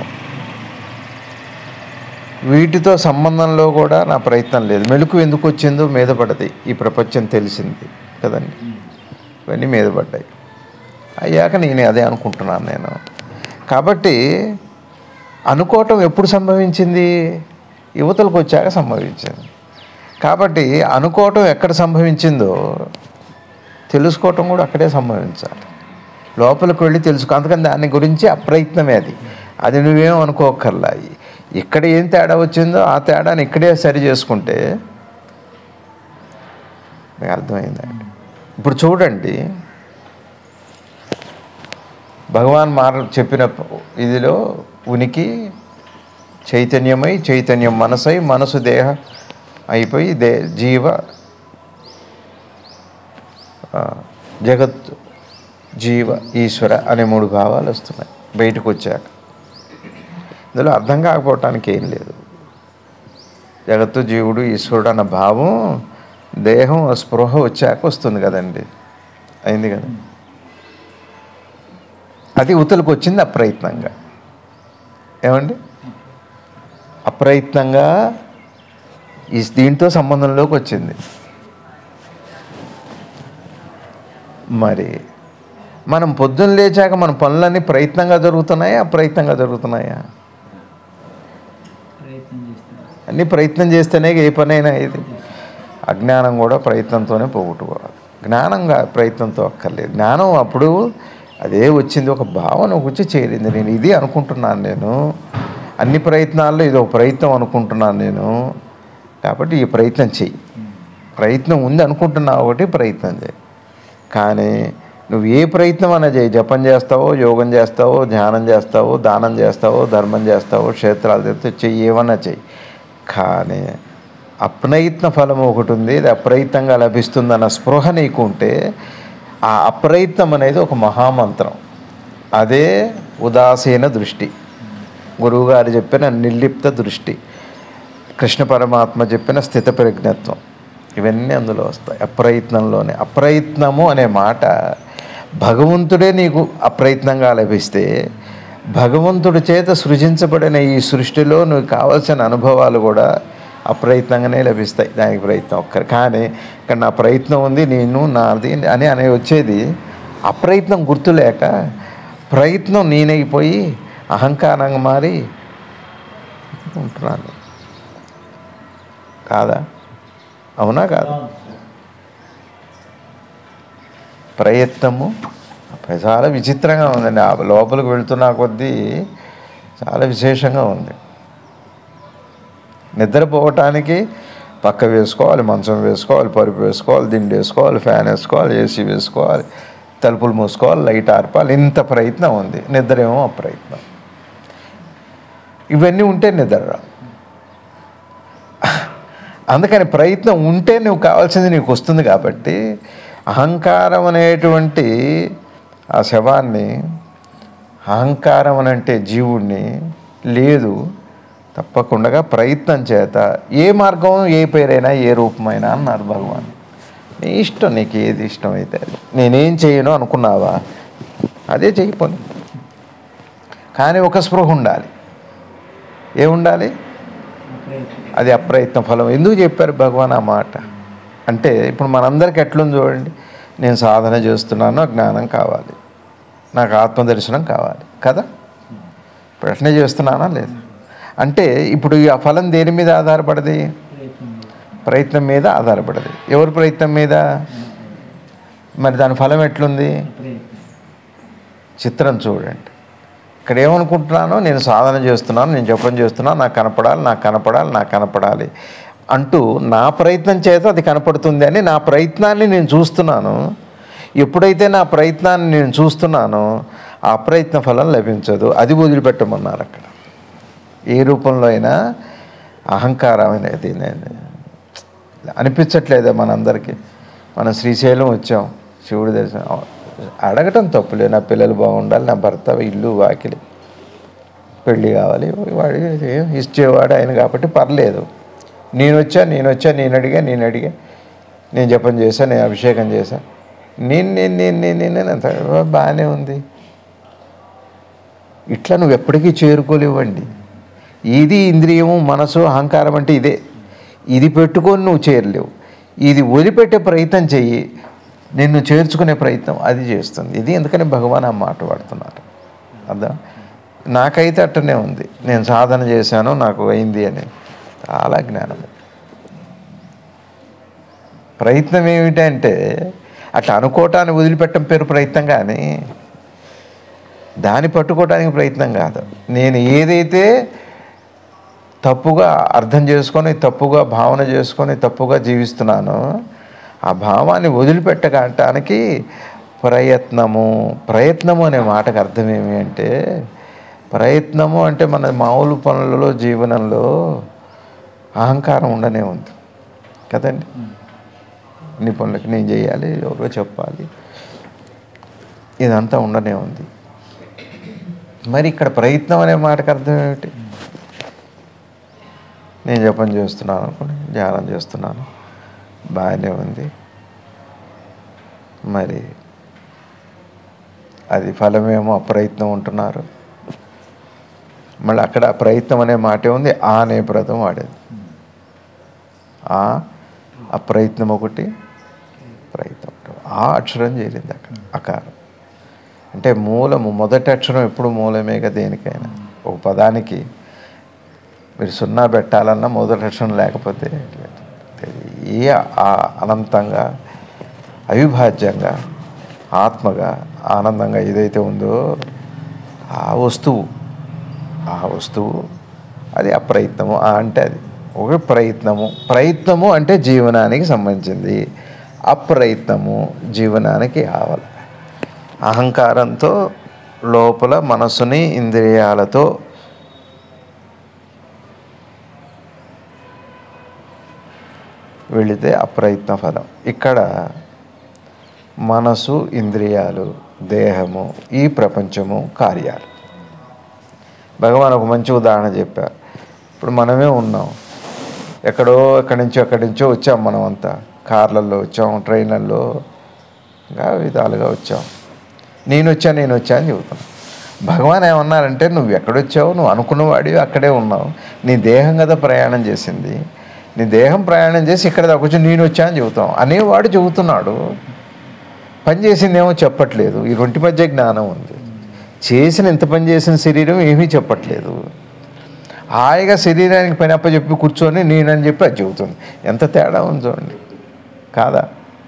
వీటితో సంబంధంలో కూడా నా ప్రయత్నం లేదు మెలకు ఎందుకు వచ్చిందో మీద పడ్డది ఈ ప్రపంచం తెలిసింది కదండి ఇవన్నీ మీద పడ్డాయి అయ్యాక నేను అదే అనుకుంటున్నాను నేను కాబట్టి అనుకోవటం ఎప్పుడు సంభవించింది యువతలకు వచ్చాక సంభవించింది కాబట్టి అనుకోవటం ఎక్కడ సంభవించిందో తెలుసుకోవటం కూడా అక్కడే సంభవించాలి లోపలికి వెళ్ళి తెలుసుకో అందుకని దాని గురించి అప్రయత్నమే అది అది నువ్వేం అనుకోకర్లా ఇక్కడ ఏం తేడా వచ్చిందో ఆ తేడాని ఇక్కడే సరి చేసుకుంటే మీకు అర్థమైందండి ఇప్పుడు చూడండి భగవాన్ మార్ చెప్పిన ఇదిలో ఉనికి చైతన్యమై చైతన్యం మనసై మనసు దేహ అయిపోయి దే జీవ ఆ, జగత్ జీవ ఈశ్వర అనే మూడు భావాలు వస్తున్నాయి బయటకు వచ్చాక ఇందులో అర్థం కాకపోవటానికి ఏం లేదు జగత్తు జీవుడు ఈశ్వరుడు అన్న భావం దేహం స్పృహ వచ్చాక వస్తుంది కదండి అయింది కదా అది ఉతలకు వచ్చింది అప్రయత్నంగా ఏమండి అప్రయత్నంగా ఈ దీంతో సంబంధంలోకి వచ్చింది మరి మనం పొద్దున్న లేచాక మన పనులన్నీ ప్రయత్నంగా జరుగుతున్నాయా అప్రయత్నంగా జరుగుతున్నాయా ప్రయత్నం చేస్తున్నారు అన్ని ప్రయత్నం చేస్తేనే ఏ పనైనా ఇది అజ్ఞానం కూడా ప్రయత్నంతోనే పోగొట్టుకోవాలి జ్ఞానంగా ప్రయత్నంతో అక్కర్లేదు జ్ఞానం అప్పుడు అదే వచ్చింది ఒక భావన వచ్చి చేరింది నేను ఇది అనుకుంటున్నాను నేను అన్ని ప్రయత్నాల్లో ఇది ఒక ప్రయత్నం అనుకుంటున్నాను నేను కాబట్టి ఈ ప్రయత్నం చెయ్యి ప్రయత్నం ఉంది అనుకుంటున్నావు ఒకటి ప్రయత్నం చేయి కానీ నువ్వు ఏ ప్రయత్నం అన్నా చేయి జపం చేస్తావో యోగం చేస్తావో ధ్యానం చేస్తావో దానం చేస్తావో ధర్మం చేస్తావో క్షేత్రాలు తెస్తే చెయ్యి ఏమన్నా చెయ్యి కానీ అప్రయత్న ఫలం ఒకటి ఉంది ఇది అప్రయత్నంగా లభిస్తుందన్న స్పృహ నీకు ఉంటే ఆ అప్రయత్నం అనేది ఒక మహామంత్రం అదే ఉదాసీన దృష్టి గురువుగారు చెప్పిన నిర్లిప్త దృష్టి కృష్ణ పరమాత్మ చెప్పిన స్థిత ప్రజ్ఞత్వం ఇవన్నీ అందులో వస్తాయి అప్రయత్నంలోనే అప్రయత్నము అనే మాట భగవంతుడే నీకు అప్రయత్నంగా లభిస్తే భగవంతుడి చేత సృజించబడిన ఈ సృష్టిలో నువ్వు కావాల్సిన అనుభవాలు కూడా అప్రయత్నంగానే లభిస్తాయి దానికి ప్రయత్నం ఒక్కరు కానీ ఇక్కడ నా ప్రయత్నం ఉంది నేను నాది అని అనే వచ్చేది అప్రయత్నం గుర్తులేక ప్రయత్నం నేనైపోయి అహంకారంగా మారి ఉంటున్నాను కాదా అవునా కాదా ప్రయత్నము చాలా విచిత్రంగా ఉందండి ఆ లోపలికి వెళ్తున్న కొద్దీ చాలా విశేషంగా ఉంది నిద్రపోవటానికి పక్క వేసుకోవాలి మంచం వేసుకోవాలి పరుపు వేసుకోవాలి దిండి వేసుకోవాలి ఫ్యాన్ వేసుకోవాలి ఏసీ వేసుకోవాలి తలుపులు మూసుకోవాలి లైట్ ఆర్పాలి ఇంత ప్రయత్నం ఉంది నిద్ర ఏమో అప్రయత్నం ఇవన్నీ ఉంటే నిద్ర రాదు అందుకని ప్రయత్నం ఉంటే నువ్వు కావాల్సింది నీకు వస్తుంది కాబట్టి అహంకారం అనేటువంటి ఆ శవాన్ని అహంకారం అని అంటే జీవుణ్ణి లేదు తప్పకుండా ప్రయత్నం చేత ఏ మార్గం ఏ పేరైనా ఏ రూపమైనా అన్నారు భగవాన్ నీ ఇష్టం నీకు ఏది ఇష్టమైతే అది నేనేం చేయను అనుకున్నావా అదే చేయపోను కానీ ఒక స్పృహ ఉండాలి ఏముండాలి అది అప్రయత్న ఫలం ఎందుకు చెప్పారు భగవాన్ ఆ మాట అంటే ఇప్పుడు మనందరికి ఎట్లుంది చూడండి నేను సాధన చేస్తున్నాను నాకు జ్ఞానం కావాలి నాకు ఆత్మదర్శనం కావాలి కదా ఇప్పుడు అట్లనే చేస్తున్నానా లేదు అంటే ఇప్పుడు ఈ ఆ ఫలం దేని మీద ఆధారపడది ప్రయత్నం మీద ఆధారపడది ఎవరి ప్రయత్నం మీద మరి దాని ఫలం ఎట్లుంది చిత్రం చూడండి ఇక్కడ ఏమనుకుంటున్నానో నేను సాధన చేస్తున్నాను నేను జపం చేస్తున్నాను నాకు కనపడాలి నాకు కనపడాలి నాకు కనపడాలి అంటూ నా ప్రయత్నం చేత అది కనపడుతుంది అని నా ప్రయత్నాన్ని నేను చూస్తున్నాను ఎప్పుడైతే నా ప్రయత్నాన్ని నేను చూస్తున్నానో ఆ ప్రయత్న ఫలం లభించదు అది వదిలిపెట్టమన్నారు అక్కడ ఏ రూపంలో అయినా అహంకారం అనేది నేను అనిపించట్లేదా మనందరికీ మనం శ్రీశైలం వచ్చాం శివుడి దర్శనం అడగటం తప్పులే నా పిల్లలు బాగుండాలి నా భర్త ఇల్లు వాకిలి పెళ్ళి కావాలి వాడి ఏం ఇచ్చేవాడు ఆయన కాబట్టి పర్లేదు నేను వచ్చా నేను వచ్చా నేను అడిగా నేను అడిగా నేను జపం చేశా నేను అభిషేకం చేశా నేను నేను నేను నేను నేను అంత బాగానే ఉంది ఇట్లా నువ్వు ఎప్పటికీ చేరుకోలేవండి ఇది ఇంద్రియము మనసు అహంకారం అంటే ఇదే ఇది పెట్టుకొని నువ్వు చేరలేవు ఇది వదిలిపెట్టే ప్రయత్నం చెయ్యి నిన్ను చేర్చుకునే ప్రయత్నం అది చేస్తుంది ఇది ఎందుకని భగవాన్ ఆ మాట వాడుతున్నారు అర్థం నాకైతే అట్టనే ఉంది నేను సాధన చేశాను నాకు అయింది అని చాలా జ్ఞానం ప్రయత్నం ఏమిటంటే అట్లా అనుకోవటాన్ని వదిలిపెట్టడం పేరు ప్రయత్నం కానీ దాన్ని పట్టుకోవటానికి ప్రయత్నం కాదు నేను ఏదైతే తప్పుగా అర్థం చేసుకొని తప్పుగా భావన చేసుకొని తప్పుగా జీవిస్తున్నానో ఆ భావాన్ని వదిలిపెట్టడానికి ప్రయత్నము ప్రయత్నము అనే మాటకు అర్థం ఏమి అంటే ప్రయత్నము అంటే మన మామూలు పనులలో జీవనంలో అహంకారం ఉండనే ఉంది కదండి నీ పనులకి నేను చేయాలి ఎవరో చెప్పాలి ఇదంతా ఉండనే ఉంది మరి ఇక్కడ ప్రయత్నం అనే మాటకు అర్థం ఏమిటి నేను జపం చేస్తున్నాను అనుకోండి ధ్యానం చేస్తున్నాను బాగానే ఉంది మరి అది ఫలమేమో అప్రయత్నం ఉంటున్నారు మళ్ళీ అక్కడ ప్రయత్నం అనే మాటే ఉంది ఆ అనే పదం వాడేది ఆ అప్రయత్నం ఒకటి ప్రయత్నం ఒకటి. ఆ అక్షరం చేరింది అక్కడ అకారం అంటే మూలము మొదటి అక్షరం ఎప్పుడు మూలమేగా దేనికైనా ఒక పదానికి మీరు సున్నా పెట్టాలన్నా మొదటి అక్షరం లేకపోతే ఏ ఆ- అనంతంగా అవిభాజ్యంగా ఆత్మగా ఆనందంగా ఏదైతే ఉందో ఆ వస్తువు ఆ వస్తువు అది అప్రయత్నము ఆ అంటే అది ఒక ప్రయత్నము ప్రయత్నము అంటే జీవనానికి సంబంధించింది అప్రయత్నము జీవనానికి ఆవల అహంకారంతో లోపల మనసుని ఇంద్రియాలతో వెళితే అప్రయత్న ఫలం ఇక్కడ మనసు ఇంద్రియాలు దేహము ఈ ప్రపంచము కార్యాలు భగవాన్ ఒక మంచి ఉదాహరణ చెప్పారు ఇప్పుడు మనమే ఉన్నాం ఎక్కడో ఎక్కడి నుంచో ఎక్కడి నుంచో వచ్చాం మనం అంతా కార్లలో వచ్చాం ట్రైన్లలో ఇంకా విధాలుగా వచ్చాం నేను వచ్చా నేను వచ్చా అని చెబుతాను భగవాన్ ఏమన్నారంటే నువ్వు ఎక్కడొచ్చావు నువ్వు అనుకున్నవాడివి అక్కడే ఉన్నావు నీ దేహం కదా ప్రయాణం చేసింది నీ దేహం ప్రయాణం చేసి ఇక్కడ దాకా వచ్చి నేను వచ్చా అని చెబుతాం అనేవాడు చెబుతున్నాడు పని చేసిందేమో చెప్పట్లేదు ఈ రొంటి మధ్య జ్ఞానం ఉంది చేసిన ఇంత పని చేసిన శరీరం ఏమీ చెప్పట్లేదు హాయిగా శరీరానికి పని అప్పచెప్పి కూర్చొని నేనని చెప్పి అది చెబుతుంది ఎంత తేడా ఉంది చూడండి కాదా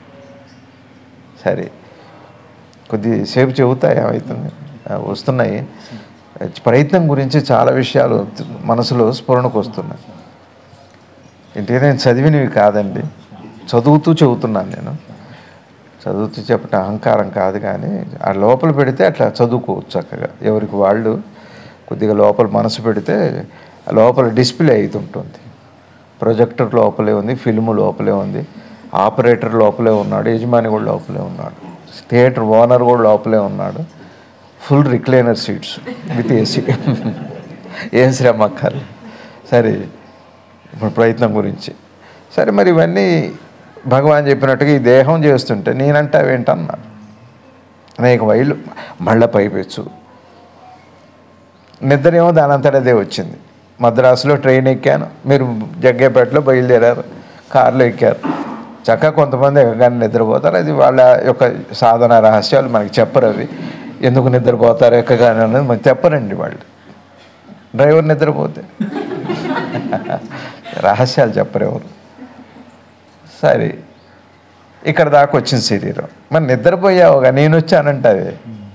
సరే కొద్దిసేపు చెబుతా ఏమవుతుంది ఆ, వస్తున్నాయి ప్రయత్నం గురించి చాలా విషయాలు మనసులో స్ఫురణకు వస్తున్నాయి ఇంటికి నేను చదివినవి కాదండి చదువుతూ చెబుతున్నాను నేను చదువుతూ చెప్పటం అహంకారం కాదు కానీ ఆ లోపల పెడితే అట్లా చదువుకోవచ్చు చక్కగా ఎవరికి వాళ్ళు కొద్దిగా లోపల మనసు పెడితే ఆ లోపల డిస్ప్లే అవుతుంటుంది ప్రొజెక్టర్ లోపలే ఉంది ఫిల్మ్ లోపలే ఉంది ఆపరేటర్ లోపలే ఉన్నాడు యజమాని కూడా లోపలే ఉన్నాడు థియేటర్ ఓనర్ కూడా లోపలే ఉన్నాడు full recliner seats with AC ఏం శ్రమ అక్కర్లే సరే ఇప్పుడు ప్రయత్నం గురించి సరే మరి ఇవన్నీ భగవాన్ చెప్పినట్టుగా ఈ దేహం చేస్తుంటే నేనంటావేంటన్నా అనేక వైళ్ళు మళ్ళా పైపెచ్చు నిద్ర ఏమో దానంతట అదే వచ్చింది మద్రాసులో ట్రైన్ ఎక్కాను మీరు జగ్గేపేటలో బయలుదేరారు కారులో ఎక్కారు చక్కగా కొంతమంది ఎక్కగానే నిద్రపోతారు అది వాళ్ళ యొక్క సాధన రహస్యాలు మనకి చెప్పరు అవి ఎందుకు నిద్రపోతారు ఎక్కగానే అనేది మనకి చెప్పరండి వాళ్ళు డ్రైవర్ నిద్రపోతే రహస్యాలు చెప్పరు ఎవరు సరే ఇక్కడ దాకా వచ్చింది శరీరం మరి నిద్రపోయావుగా నేను వచ్చానంటావే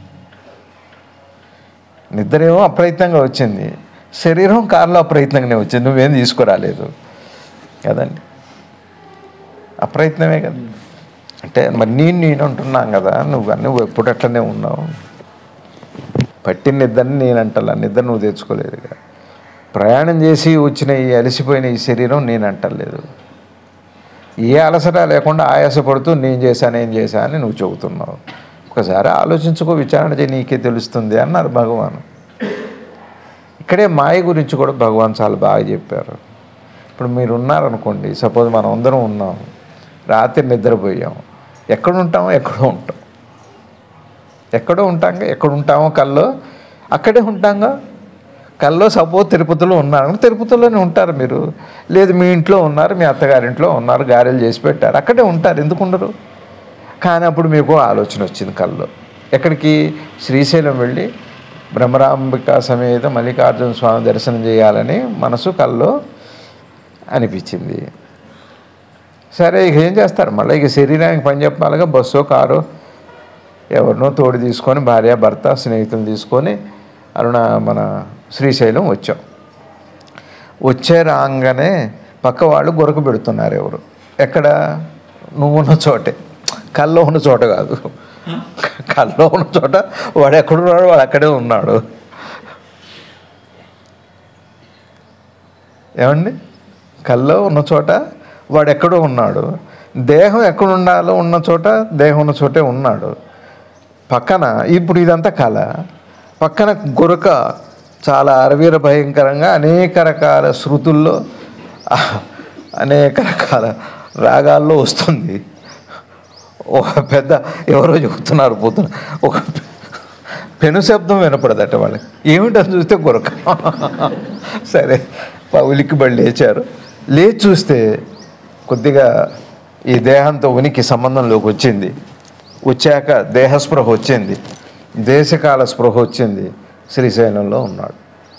నిద్ర ఏమో అప్రయత్నంగా వచ్చింది శరీరం కారులో అప్రయత్నంగానే వచ్చింది నువ్వేం తీసుకురాలేదు కదండి అప్రయత్నమే కదా అంటే మరి నేను నేను అంటున్నాం కదా నువ్వు నువ్వు ఎప్పుడు అట్లనే ఉన్నావు పట్టిన నిద్రని నేను అంటలా నిద్ర నువ్వు తెచ్చుకోలేదుగా ప్రయాణం చేసి వచ్చిన ఈ అలసిపోయిన ఈ శరీరం నేను అంటలేదు ఏ అలసట లేకుండా ఆయాసపడుతూ నేను చేశాను ఏం చేశా అని నువ్వు చెబుతున్నావు ఒకసారి ఆలోచించుకో విచారణ చేయి నీకే తెలుస్తుంది అన్నారు భగవాన్ ఇక్కడే మాయ గురించి కూడా భగవాన్ చాలా బాగా చెప్పారు ఇప్పుడు మీరు ఉన్నారనుకోండి సపోజ్ మనం అందరం ఉన్నాం రాత్రి నిద్రపోయాం ఎక్కడ ఉంటామో ఎక్కడో ఉంటాం ఎక్కడో ఉంటాంగా ఎక్కడ ఉంటామో కల్లో అక్కడే ఉంటాంగా కల్లో సపోజ్ తిరుపతిలో ఉన్నారు తిరుపతిలోనే ఉంటారు మీరు లేదు మీ ఇంట్లో ఉన్నారు మీ అత్తగారింట్లో ఉన్నారు గారెలు చేసి పెట్టారు అక్కడే ఉంటారు ఎందుకు ఉండరు కానీ అప్పుడు మీకు ఆలోచన వచ్చింది కల్లో ఎక్కడికి శ్రీశైలం వెళ్ళి బ్రహ్మరాంబిక సమేత మల్లికార్జున స్వామి దర్శనం చేయాలని మనసు కల్లో అనిపించింది సరే ఇక ఏం చేస్తారు మళ్ళీ ఇక శరీరానికి పని చెప్పాలిగా బస్సో కారో ఎవరినో తోడు తీసుకొని భార్య భర్త స్నేహితులు తీసుకొని అరుణ మన శ్రీశైలం వచ్చాం వచ్చే రాగానే పక్క వాళ్ళు గొరకు పెడుతున్నారు ఎవరు ఎక్కడ నువ్వు ఉన్న చోటే కల్లో ఉన్న చోట కాదు కల్లో ఉన్న చోట వాడు ఎక్కడున్నాడు వాడు అక్కడే ఉన్నాడు ఏమండి కల్లో ఉన్న చోట వాడు ఎక్కడో ఉన్నాడు దేహం ఎక్కడ ఉండాలో ఉన్న చోట దేహం ఉన్న చోటే ఉన్నాడు పక్కన ఇప్పుడు ఇదంతా కళ పక్కన గురక చాలా అరవీర భయంకరంగా అనేక రకాల శృతుల్లో ఆ, అనేక రకాల రాగాల్లో వస్తుంది ఒక పెద్ద ఎవరో చెబుతున్నారు పోతున్న ఒక పెను శబ్దం వినపడదట వాళ్ళకి ఏమిటని చూస్తే గురక సరే ఉలిక్కి బడి లేచారు లేచి చూస్తే కొద్దిగా ఈ దేహంతో ఉనికి సంబంధంలోకి వచ్చింది వచ్చాక దేహస్పృహ వచ్చింది దేశకాల స్పృహ వచ్చింది శ్రీశైలంలో ఉన్నాడు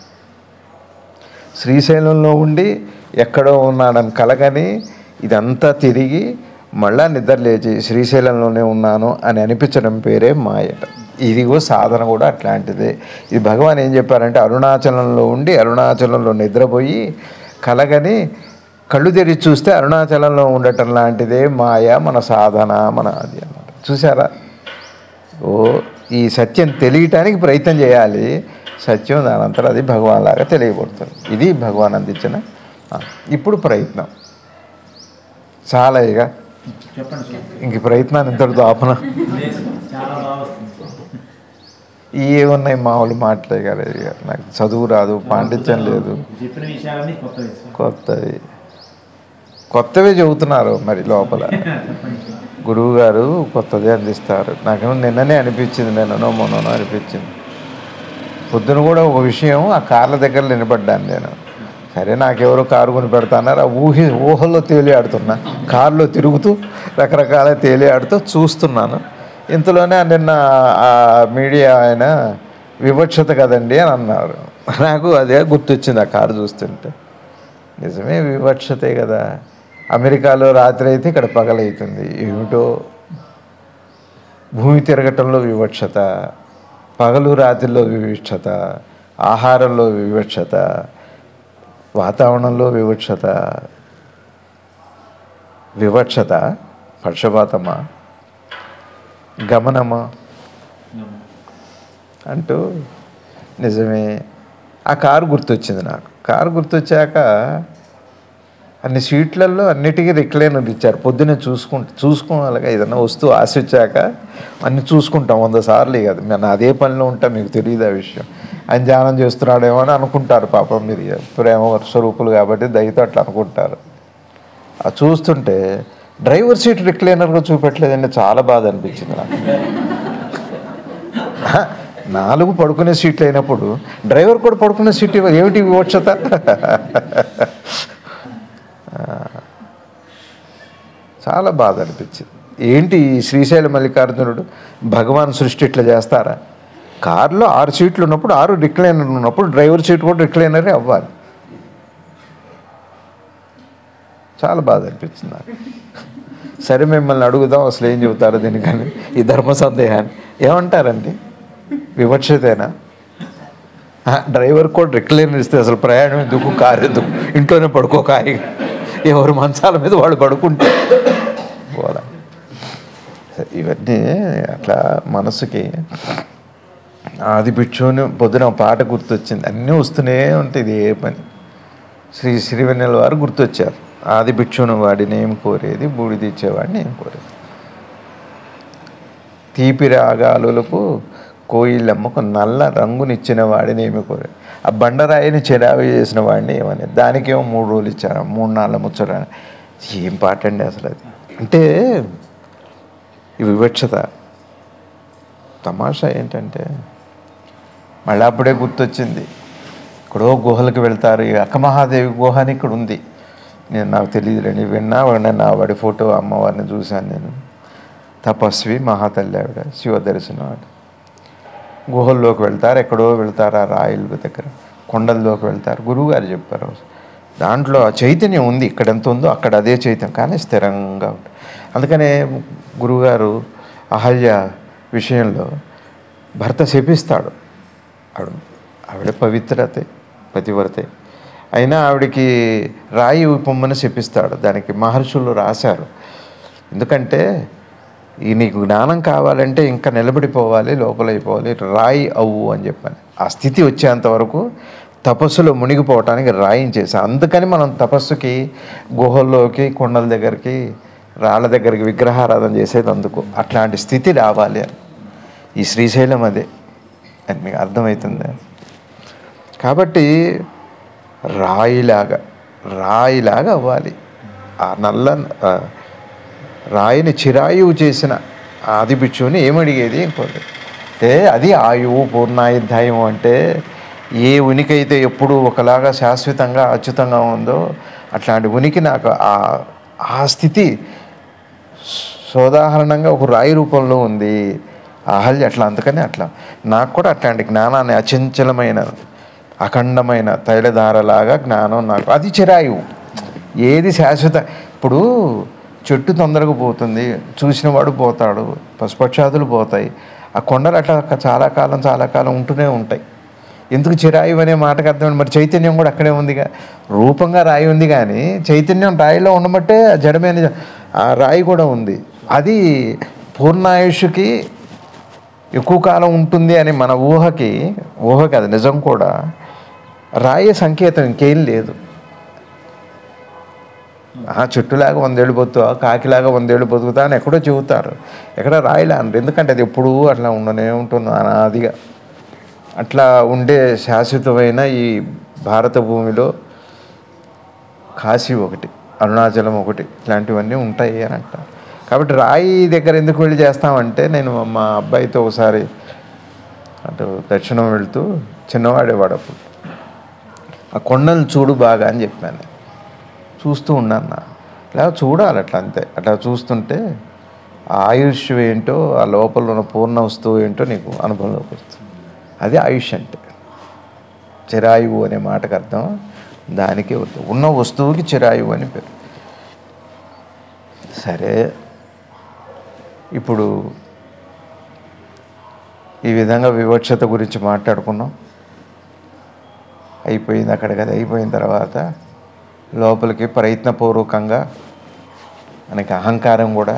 శ్రీశైలంలో ఉండి ఎక్కడో ఉన్నాడని కలగని ఇదంతా తిరిగి మళ్ళా నిద్ర లేచి శ్రీశైలంలోనే ఉన్నాను అని అనిపించడం పేరే మాయట ఇదిగో సాధన కూడా అట్లాంటిదే ఇది భగవాన్ ఏం చెప్పారంటే అరుణాచలంలో ఉండి అరుణాచలంలో నిద్రపోయి కలగని కళ్ళు తెరిచి చూస్తే అరుణాచలంలో ఉండటం లాంటిదే మాయ మన సాధన మన అది అన్నమాట చూసారా ఓ ఈ సత్యం తెలియటానికి ప్రయత్నం చేయాలి సత్యం దానంతరం అది భగవాన్ లాగా తెలియబడుతుంది ఇది భగవాన్ అందించిన ఆ, ఇప్పుడు ప్రయత్నం చాలా ఇక చెప్పండి స్వామి ఇంక ఈ ప్రయత్నాన్ని ఇంతటితో ఆపన చాలా బాగా వస్తుంది ఏమున్నాయి మామూలు మాటలే కదా ఇక నాకు చదువు రాదు పాండిత్యం లేదు చెప్పిన విషయాలన్నీ కొత్త విషయం కొత్తవి కొత్తవే చెబుతున్నారు మరి లోపల చెప్పండి స్వామి. గురువు గారు కొత్తది అందిస్తారు నాకేమో నిన్ననే అనిపించింది నిన్ననో మొన్ననో అనిపించింది పొద్దున కూడా ఒక విషయం ఆ కార్ల దగ్గర నిలబడ్డాను నేను సరే నాకెవరో కారు కొని పెడతాన్నారు ఆ ఊహి ఊహల్లో తేలియాడుతున్నా కారులో తిరుగుతూ రకరకాల తేలియాడుతూ చూస్తున్నాను ఇంతలోనే నిన్న ఆ మీడియా ఆయన వివక్షత కదండి అని అన్నారు నాకు అదే గుర్తొచ్చింది ఆ కారు చూస్తుంటే నిజమే వివక్షతే కదా అమెరికాలో రాత్రి అయితే ఇక్కడ పగలవుతుంది ఏమిటో భూమి తిరగటంలో వివక్షత పగలు రాత్రిలో వివక్షత ఆహారంలో వివక్షత వాతావరణంలో వివక్షత వివక్షత పక్షపాతమా గమనమా అంటూ నిజమే ఆ కారు గుర్తొచ్చింది నాకు కారు గుర్తొచ్చాక అన్ని సీట్లలో అన్నిటికీ రిక్లైనర్ ఇచ్చారు పొద్దున్నే చూసుకుంటా చూసుకోవాలిగా ఏదైనా వస్తువు ఆశ వచ్చాక అన్ని చూసుకుంటాం వంద సార్లు కాదు నేను అదే పనిలో ఉంటా మీకు తెలియదు ఆ విషయం ఆయన ధ్యానం చేస్తున్నాడేమో అని అనుకుంటారు పాపం మీరు ఇక ప్రేమ స్వరూపులు కాబట్టి దయతో అట్లా అనుకుంటారు ఆ చూస్తుంటే డ్రైవర్ సీట్ రిక్లైనర్గా చూపెట్టలేదండి చాలా బాధ అనిపించింది నాకు హ, నాలుగు పడుకునే సీట్లు అయినప్పుడు డ్రైవర్ కూడా పడుకునే సీట్ ఇవ్వ- ఏమిటి వివక్షత ఆ, చాలా బాధ అనిపించింది ఏంటి ఈ శ్రీశైల మల్లికార్జునుడు భగవాన్ సృష్టి ఇట్లా చేస్తారా కారులో ఆరు సీట్లు ఉన్నప్పుడు ఆరు రిక్లైనర్ ఉన్నప్పుడు డ్రైవర్ సీట్ కూడా రిక్లైనరే అవ్వాలి చాలా బాధ అనిపించింది నాకు సరే మిమ్మల్ని అడుగుదాం అసలు ఏం చెబుతారు దీనికని ఈ ధర్మ సందేహాన్ని ఏమంటారండి వివక్షతేనా ఆ, డ్రైవర్ కూడా రిక్లైనర్ ఇస్తే అసలు ప్రయాణం ఎందుకు కారు ఎందుకు ఇంట్లోనే పడుకోక హాయిగా ఎవరు మంచాల మీద వాళ్ళు పడుకుంటే పోలా ఇవన్నీ అట్లా మనసుకి ఆది బిక్షుని పొద్దున ఒక పాట గుర్తొచ్చింది అన్నీ వస్తూనే ఉంటాయి ఇది ఏ పని శ్రీ శ్రీవెన్నెల వారు గుర్తొచ్చారు ఆది బిక్షుని వాడిని ఏం కోరేది బూడిద ఇచ్చేవాడిని ఏం కోరేది తీపి రాగాలులకు కోయిలమ్మకు నల్ల రంగునిచ్చిన వాడిని ఏమి కోరేది ఆ బండరాయిని చెరావి చేసిన వాడిని ఏమని దానికేమో మూడు రోజులు ఇచ్చారు మూడు నాలుగు ముచ్చట ఏం పాట అండి అసలు అది అంటే ఈ వివక్షత తమాషా ఏంటంటే మళ్ళీ అప్పుడే గుర్తొచ్చింది ఇక్కడో గుహలకు వెళ్తారు ఈ అక్కమహాదేవి గుహ అని ఇక్కడ ఉంది నేను నాకు తెలియదులేండి విన్నా వాడిని నా వాడి ఫోటో అమ్మవారిని చూశాను నేను తపస్వి మహాతల్లి ఆవిడ శివ దర్శనం ఆవిడ గుహల్లోకి వెళ్తారు ఎక్కడో వెళ్తారు ఆ రాయిల దగ్గర కొండల్లోకి వెళ్తారు గురువుగారు చెప్పారు దాంట్లో ఆ చైతన్యం ఉంది ఇక్కడ ఎంత ఉందో అక్కడ అదే చైతన్యం కానీ స్థిరంగా ఉంటుంది అందుకనే గురువుగారు అహల్య విషయంలో భర్త శపిస్తాడు ఆవిడ ఆవిడ పవిత్రతే పతివ్రతే అయినా ఆవిడకి రాయి పొమ్మని శపిస్తాడు దానికి మహర్షులు రాశారు ఎందుకంటే ఈ నీకు జ్ఞానం కావాలంటే ఇంకా నిలబడిపోవాలి లోపలైపోవాలి రాయి అవ్వు అని చెప్పాను ఆ స్థితి వచ్చేంత వరకు తపస్సులో మునిగిపోవటానికి రాయించేసి అందుకని మనం తపస్సుకి గుహల్లోకి కొండల దగ్గరికి రాళ్ళ దగ్గరికి విగ్రహారాధన చేసేది అందుకు అట్లాంటి స్థితి రావాలి అని ఈ శ్రీశైలం అదే అని మీకు అర్థమవుతుందా కాబట్టి రాయిలాగా రాయిలాగా అవ్వాలి ఆ నల్ల ఆ, రాయిని చిరాయువు చేసిన ఆది బిచ్చుని ఏమడిగేది ఇంకోటి అంటే అది ఆయువు పూర్ణాయుధ్యాయం అంటే ఏ ఉనికి అయితే ఎప్పుడు ఒకలాగా శాశ్వతంగా అచ్యుతంగా ఉందో అట్లాంటి ఉనికి నాకు ఆ ఆ స్థితి సోదాహరణంగా ఒక రాయి రూపంలో ఉంది అహల్య అట్లా అందుకని అట్లా నాకు కూడా అట్లాంటి జ్ఞానాన్ని అచంచలమైన అఖండమైన తైలధారలాగా జ్ఞానం నాకు అది చిరాయువు ఏది శాశ్వత ఇప్పుడు చెట్టు తొందరగా పోతుంది చూసిన వాడు పోతాడు పశుపక్షాదులు పోతాయి ఆ కొండలు అట్లా చాలా కాలం చాలా కాలం ఉంటూనే ఉంటాయి ఎందుకు చిరాయు అనే మాటకు అర్థం మరి చైతన్యం కూడా అక్కడే ఉందిగా రూపంగా రాయి ఉంది కానీ చైతన్యం రాయిలో ఉండబట్టే ఆ జడమైన ఆ రాయి కూడా ఉంది అది పూర్ణాయుష్కి ఎక్కువ కాలం ఉంటుంది అని మన ఊహకి ఊహకి అది నిజం కూడా రాయి సంకేతం ఇంకేం లేదు ఆ చెట్టులాగా వందేళ్ళు బతుకుతా కాకిలాగా వందేళ్ళు బతుకుతా అని ఎక్కడో చెబుతారు ఎక్కడ రాయిలా అనరు ఎందుకంటే అది ఎప్పుడూ అట్లా ఉండనే ఉంటుంది అనాదిగా అట్లా ఉండే శాశ్వతమైన ఈ భారత భూమిలో కాశీ ఒకటి అరుణాచలం ఒకటి ఇట్లాంటివన్నీ ఉంటాయి అని అంటారు కాబట్టి రాయి దగ్గర ఎందుకు వెళ్ళి చేస్తామంటే నేను మా అబ్బాయితో ఒకసారి అటు దక్షిణం వెళ్తూ చిన్నవాడేవాడు అప్పుడు ఆ కొండలను చూడు బాగా అని చెప్పాను చూస్తూ ఉన్నాను నా ఇలా చూడాలి అట్లా అంతే అట్లా చూస్తుంటే ఆ ఆయుష్ ఏంటో ఆ లోపల ఉన్న పూర్ణ వస్తువు ఏంటో నీకు అనుభవంలోకి వస్తుంది అది ఆయుష్ అంటే చిరాయువు అనే మాటకు అర్థం దానికి వద్దు. ఉన్న వస్తువుకి చిరాయువు అని పేరు సరే ఇప్పుడు ఈ విధంగా వివక్షత గురించి మాట్లాడుకున్నాం అయిపోయింది అక్కడికి అది అయిపోయిన తర్వాత లోపలికి ప్రయత్నపూర్వకంగా మనకి అహంకారం కూడా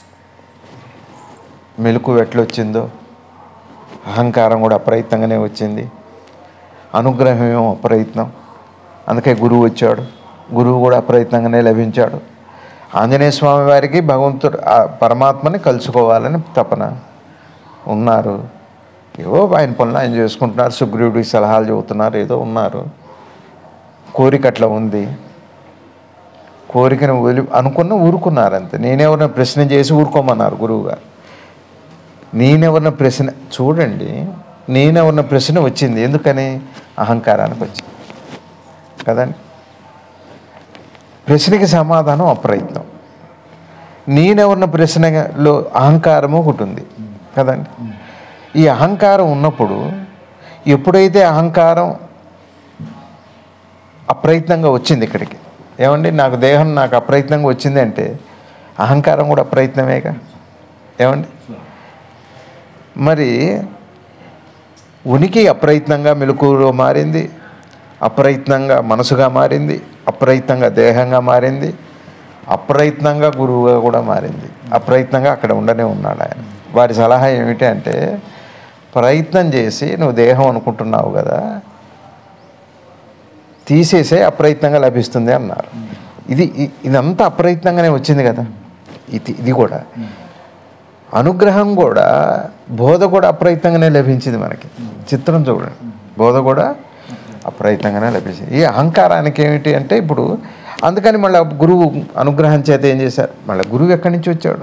మెలకు ఎట్లొచ్చిందో అహంకారం కూడా అప్రయత్నంగానే వచ్చింది అనుగ్రహం ఏమో అప్రయత్నం అందుకే గురువు వచ్చాడు గురువు కూడా అప్రయత్నంగానే లభించాడు ఆంజనేయ స్వామి వారికి భగవంతుడు ఆ పరమాత్మని కలుసుకోవాలని తపన ఉన్నారు ఏవో ఆయన పనులు ఆయన చేసుకుంటున్నారు సుగ్రీవుడికి సలహాలు చెబుతున్నారు ఏదో ఉన్నారు కోరిక అట్లా ఉంది కోరికను వదిలి అనుకున్న ఊరుకున్నారు అంతే నేనెవరైనా ప్రశ్న చేసి ఊరుకోమన్నారు గురువు గారు నేనెవరిన ప్రశ్న చూడండి నేనెవరిన ప్రశ్న వచ్చింది ఎందుకని అహంకారానికి వచ్చింది కదండి ప్రశ్నకి సమాధానం అప్రయత్నం నేనెవరిన ప్రశ్నలో అహంకారం ఒకటి ఉంది కదండి ఈ అహంకారం ఉన్నప్పుడు ఎప్పుడైతే అహంకారం అప్రయత్నంగా వచ్చింది ఇక్కడికి ఏమండి నాకు దేహం నాకు అప్రయత్నంగా వచ్చింది అంటే అహంకారం కూడా అప్రయత్నమేగా ఏమండి మరి ఉనికి అప్రయత్నంగా మెలకులో మారింది అప్రయత్నంగా మనసుగా మారింది అప్రయత్నంగా దేహంగా మారింది అప్రయత్నంగా గురువుగా కూడా మారింది అప్రయత్నంగా అక్కడ ఉండనే ఉన్నాడు ఆయన వారి సలహా ఏమిటి అంటే ప్రయత్నం చేసి నువ్వు దేహం అనుకుంటున్నావు కదా తీసేసే అప్రయత్నంగా లభిస్తుంది అన్నారు ఇది ఇ- ఇదంతా అప్రయత్నంగానే వచ్చింది కదా ఇది ఇది కూడా అనుగ్రహం కూడా బోధ కూడా అప్రయత్నంగానే లభించింది మనకి చిత్రం చూడండి బోధ కూడా అప్రయత్నంగానే లభించింది ఈ అహంకారానికి ఏమిటి అంటే ఇప్పుడు అందుకని మళ్ళీ గురువు అనుగ్రహం చేత ఏం చేశారు మళ్ళీ గురువు ఎక్కడి నుంచి వచ్చాడు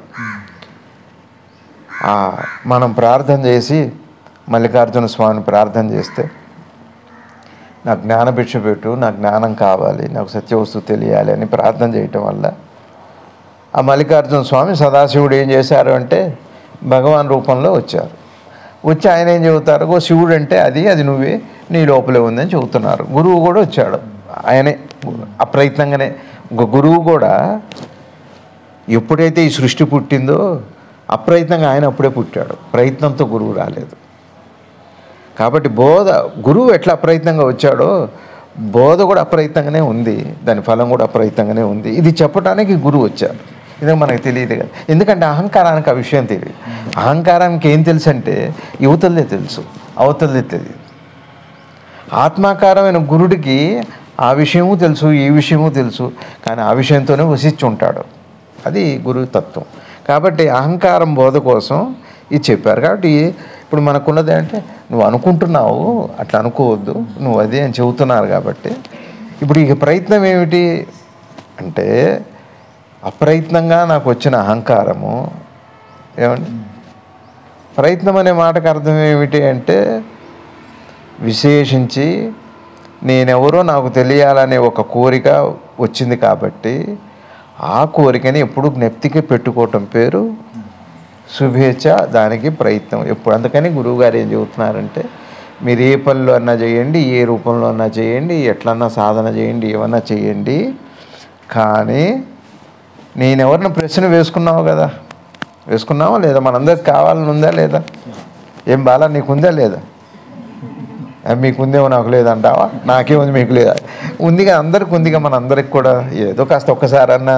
ఆ, మనం ప్రార్థన చేసి మల్లికార్జున స్వామిని ప్రార్థన చేస్తే నాకు జ్ఞానభిక్ష పెట్టు నాకు జ్ఞానం కావాలి నాకు సత్యవస్తువు తెలియాలి అని ప్రార్థన చేయటం వల్ల ఆ మల్లికార్జున స్వామి సదాశివుడు ఏం చేశారు అంటే భగవాన్ రూపంలో వచ్చారు వచ్చి ఆయన ఏం చెబుతారు ఓ శివుడు అంటే అది అది నువ్వే నీ లోపలే ఉందని చెబుతున్నారు గురువు కూడా వచ్చాడు ఆయనే అప్రయత్నంగానే ఒక గురువు కూడా ఎప్పుడైతే ఈ సృష్టి పుట్టిందో అప్రయత్నంగా ఆయన అప్పుడే పుట్టాడు ప్రయత్నంతో గురువు రాలేదు కాబట్టి బోధ గురువు ఎట్లా అప్రయత్నంగా వచ్చాడో బోధ కూడా అప్రయత్నంగానే ఉంది దాని ఫలం కూడా అప్రయత్నంగానే ఉంది ఇది చెప్పడానికి గురువు వచ్చారు ఇది మనకు తెలియదు కదా ఎందుకంటే అహంకారానికి ఆ విషయం తెలియదు అహంకారానికి ఏం తెలుసు అంటే యువతలదే తెలుసు అవతలదే తెలియదు ఆత్మాకారమైన గురుడికి ఆ విషయము తెలుసు ఈ విషయము తెలుసు కానీ ఆ విషయంతోనే వసిచ్చి ఉంటాడు అది గురువు తత్వం కాబట్టి అహంకారం బోధ కోసం ఇది చెప్పారు కాబట్టి ఇప్పుడు మనకున్నది అంటే నువ్వు అనుకుంటున్నావు అట్లా అనుకోవద్దు నువ్వు అదే అని చెబుతున్నారు కాబట్టి ఇప్పుడు ఇక ప్రయత్నం ఏమిటి అంటే అప్రయత్నంగా నాకు వచ్చిన అహంకారము ఏమండి ప్రయత్నం అనే మాటకు అర్థం ఏమిటి అంటే విశేషించి నేనెవరో నాకు తెలియాలనే ఒక కోరిక వచ్చింది కాబట్టి ఆ కోరికని ఎప్పుడు జ్ఞప్తికి పెట్టుకోవటం పేరు శుభేచ్ఛ దానికి ప్రయత్నం ఎప్పుడు అందుకని గురువుగారు ఏం చెబుతున్నారంటే మీరు ఏ పనిలో అన్నా చేయండి ఏ రూపంలో అన్నా చేయండి ఎట్లన్నా సాధన చేయండి ఏమన్నా చేయండి కానీ నేనెవరిని ప్రశ్న వేసుకున్నావు కదా వేసుకున్నావా లేదా మనందరికి కావాలని ఉందా లేదా ఏం బాలా నీకుందా లేదా ఆ, మీకుందేమో నాకు లేదంటావా నాకేముంది మీకు లేదా ఉందిగా అందరికి ఉందిగా మన అందరికి కూడా ఏదో కాస్త ఒక్కసారి అన్న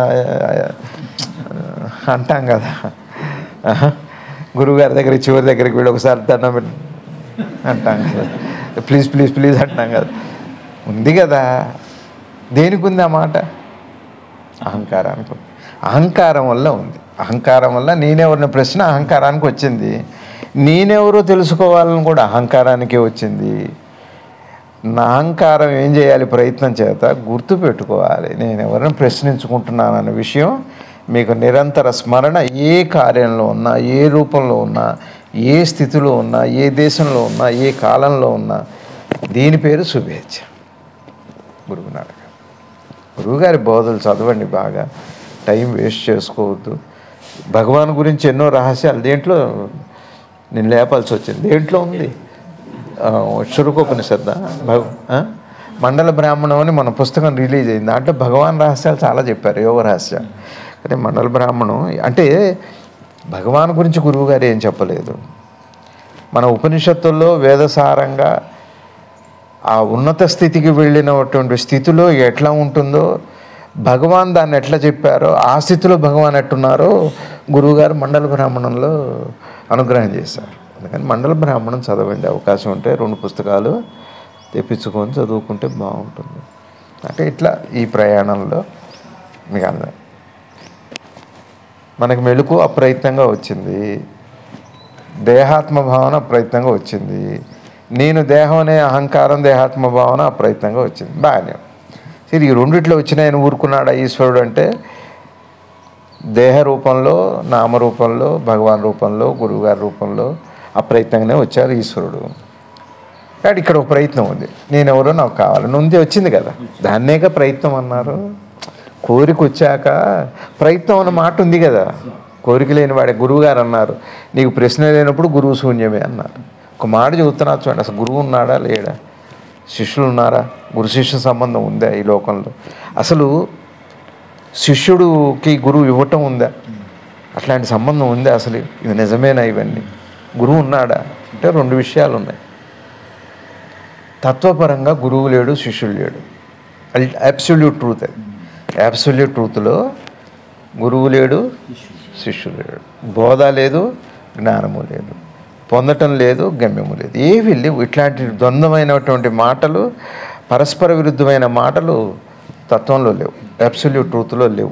అంటాం కదా ఆహా. గురువుగారి దగ్గర చివరి దగ్గరికి వెళ్ళి ఒకసారి దండం పెట్టి అంటాం కదా ప్లీజ్ ప్లీజ్ ప్లీజ్ అంటాం కదా ఉంది కదా దేనికి ఉంది ఆ మాట అహంకారానికి ఉంది. అహంకారం వల్ల ఉంది అహంకారం వల్ల నేనెవరిన ప్రశ్న అహంకారానికి వచ్చింది నేనెవరో తెలుసుకోవాలని కూడా అహంకారానికే వచ్చింది నా అహంకారం ఏం చేయాలి ప్రయత్నం చేత గుర్తు పెట్టుకోవాలి నేను ఎవరిని ప్రశ్నించుకుంటున్నానన్న విషయం మీకు నిరంతర స్మరణ ఏ కార్యంలో ఉన్నా ఏ రూపంలో ఉన్నా ఏ స్థితిలో ఉన్నా ఏ దేశంలో ఉన్నా ఏ కాలంలో ఉన్నా దీని పేరు శుభేచ్ఛ గురువునాడు గురువుగారి బోధలు చదవండి బాగా టైం వేస్ట్ చేసుకోవద్దు భగవాన్ గురించి ఎన్నో రహస్యాలు దేంట్లో నేను లేపాల్సి వచ్చింది దేంట్లో ఉంది చురుకోపనిషద్ద భగ ఆ? మండల బ్రాహ్మణం అని మన పుస్తకం రిలీజ్ అయింది దాంట్లో భగవాన్ రహస్యాలు చాలా చెప్పారు యోగ రహస్యాలు కానీ మండల బ్రాహ్మణం అంటే భగవాన్ గురించి గురువుగారు ఏం చెప్పలేదు మన ఉపనిషత్తుల్లో వేదసారంగా ఆ ఉన్నత స్థితికి వెళ్ళినటువంటి స్థితిలో ఎట్లా ఉంటుందో భగవాన్ దాన్ని ఎట్లా చెప్పారో ఆ స్థితిలో భగవాన్ ఎట్టున్నారో గురువుగారు మండల బ్రాహ్మణంలో అనుగ్రహం చేశారు అందుకని మండల బ్రాహ్మణం చదవండి అవకాశం ఉంటే రెండు పుస్తకాలు తెప్పించుకొని చదువుకుంటే బాగుంటుంది అంటే ఇట్లా ఈ ప్రయాణంలో మీకు అందరం మనకి మెలకు అప్రయత్నంగా వచ్చింది దేహాత్మ భావన అప్రయత్నంగా వచ్చింది నేను దేహం అనే అహంకారం దేహాత్మ భావన అప్రయత్నంగా వచ్చింది బాగానే సరే ఈ రెండిట్లో వచ్చినాయని ఊరుకున్నాడా ఈశ్వరుడు అంటే దేహ రూపంలో నామరూపంలో భగవాన్ రూపంలో గురువుగారి రూపంలో అప్రయత్నంగానే వచ్చారు ఈశ్వరుడు కాబట్టి ఇక్కడ ఒక ప్రయత్నం ఉంది నేను ఎవరో నాకు కావాలి నుండి వచ్చింది కదా దాన్నేక ప్రయత్నం అన్నారు కోరిక వచ్చాక ప్రయత్నం అన్న మాట ఉంది కదా కోరిక లేని వాడే గురువు గారు అన్నారు నీకు ప్రశ్న లేనప్పుడు గురువు శూన్యమే అన్నారు ఒక మాట చెబుతున్నా చూడండి అసలు గురువు ఉన్నాడా లేడా శిష్యులు ఉన్నారా గురు శిష్య సంబంధం ఉందా ఈ లోకంలో అసలు శిష్యుడికి గురువు ఇవ్వటం ఉందా అట్లాంటి సంబంధం ఉందా అసలు ఇది నిజమేనా ఇవన్నీ గురువు ఉన్నాడా అంటే రెండు విషయాలు ఉన్నాయి తత్వపరంగా గురువు లేడు శిష్యుడు లేడు అబ్సల్యూట్ ట్రూత్ అది అబ్సల్యూట్ ట్రూత్లో గురువు లేడు శిష్యుడు లేడు బోధ లేదు జ్ఞానము లేదు పొందటం లేదు గమ్యము లేదు ఏవి లేవు ఇట్లాంటి ద్వంద్వమైనటువంటి మాటలు పరస్పర విరుద్ధమైన మాటలు తత్వంలో లేవు అబ్సల్యూట్ ట్రూత్లో లేవు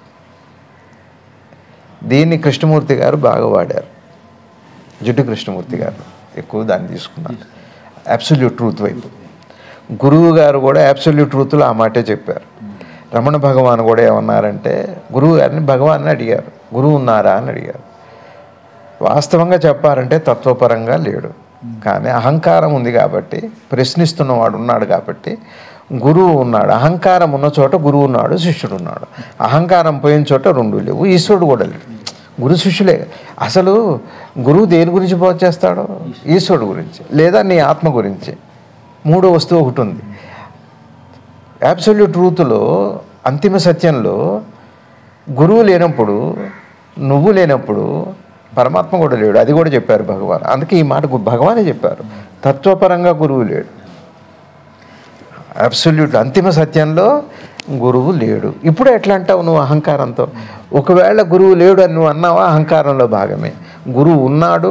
దీన్ని కృష్ణమూర్తి గారు బాగా వాడారు జిడ్డు కృష్ణమూర్తి గారు ఎక్కువ దాన్ని తీసుకున్నారు అబ్సల్యూట్ ట్రూత్ వైపు గురువు గారు కూడా అబ్సల్యూట్ ట్రూత్లో ఆ మాటే చెప్పారు రమణ భగవాన్ కూడా ఏమన్నారంటే గురువు గారిని భగవాన్ని అడిగారు గురువు ఉన్నారా అని అడిగారు వాస్తవంగా చెప్పారంటే తత్వపరంగా లేడు కానీ అహంకారం ఉంది కాబట్టి ప్రశ్నిస్తున్నవాడు ఉన్నాడు కాబట్టి గురువు ఉన్నాడు అహంకారం ఉన్న చోట గురువు ఉన్నాడు శిష్యుడు ఉన్నాడు అహంకారం పోయిన చోట రెండు లేవు ఈశ్వరుడు కూడా లేడు గురు శిష్యులే అసలు గురువు దేని గురించి బోధ చేస్తాడు ఈశ్వరుడు గురించి లేదా నీ ఆత్మ గురించి మూడో వస్తువు ఒకటి ఉంది అబ్సల్యూట్ ట్రూత్లో అంతిమ సత్యంలో గురువు లేనప్పుడు నువ్వు లేనప్పుడు పరమాత్మ కూడా లేడు అది కూడా చెప్పారు భగవాన్ అందుకే ఈ మాట గు- భగవానే చెప్పారు తత్వపరంగా గురువు లేడు అబ్సల్యూట్ అంతిమ సత్యంలో గురువు లేడు ఇప్పుడు ఎట్లా అంటావు నువ్వు అహంకారంతో ఒకవేళ గురువు లేడు అని నువ్వు అన్నావా అహంకారంలో భాగమే గురువు ఉన్నాడు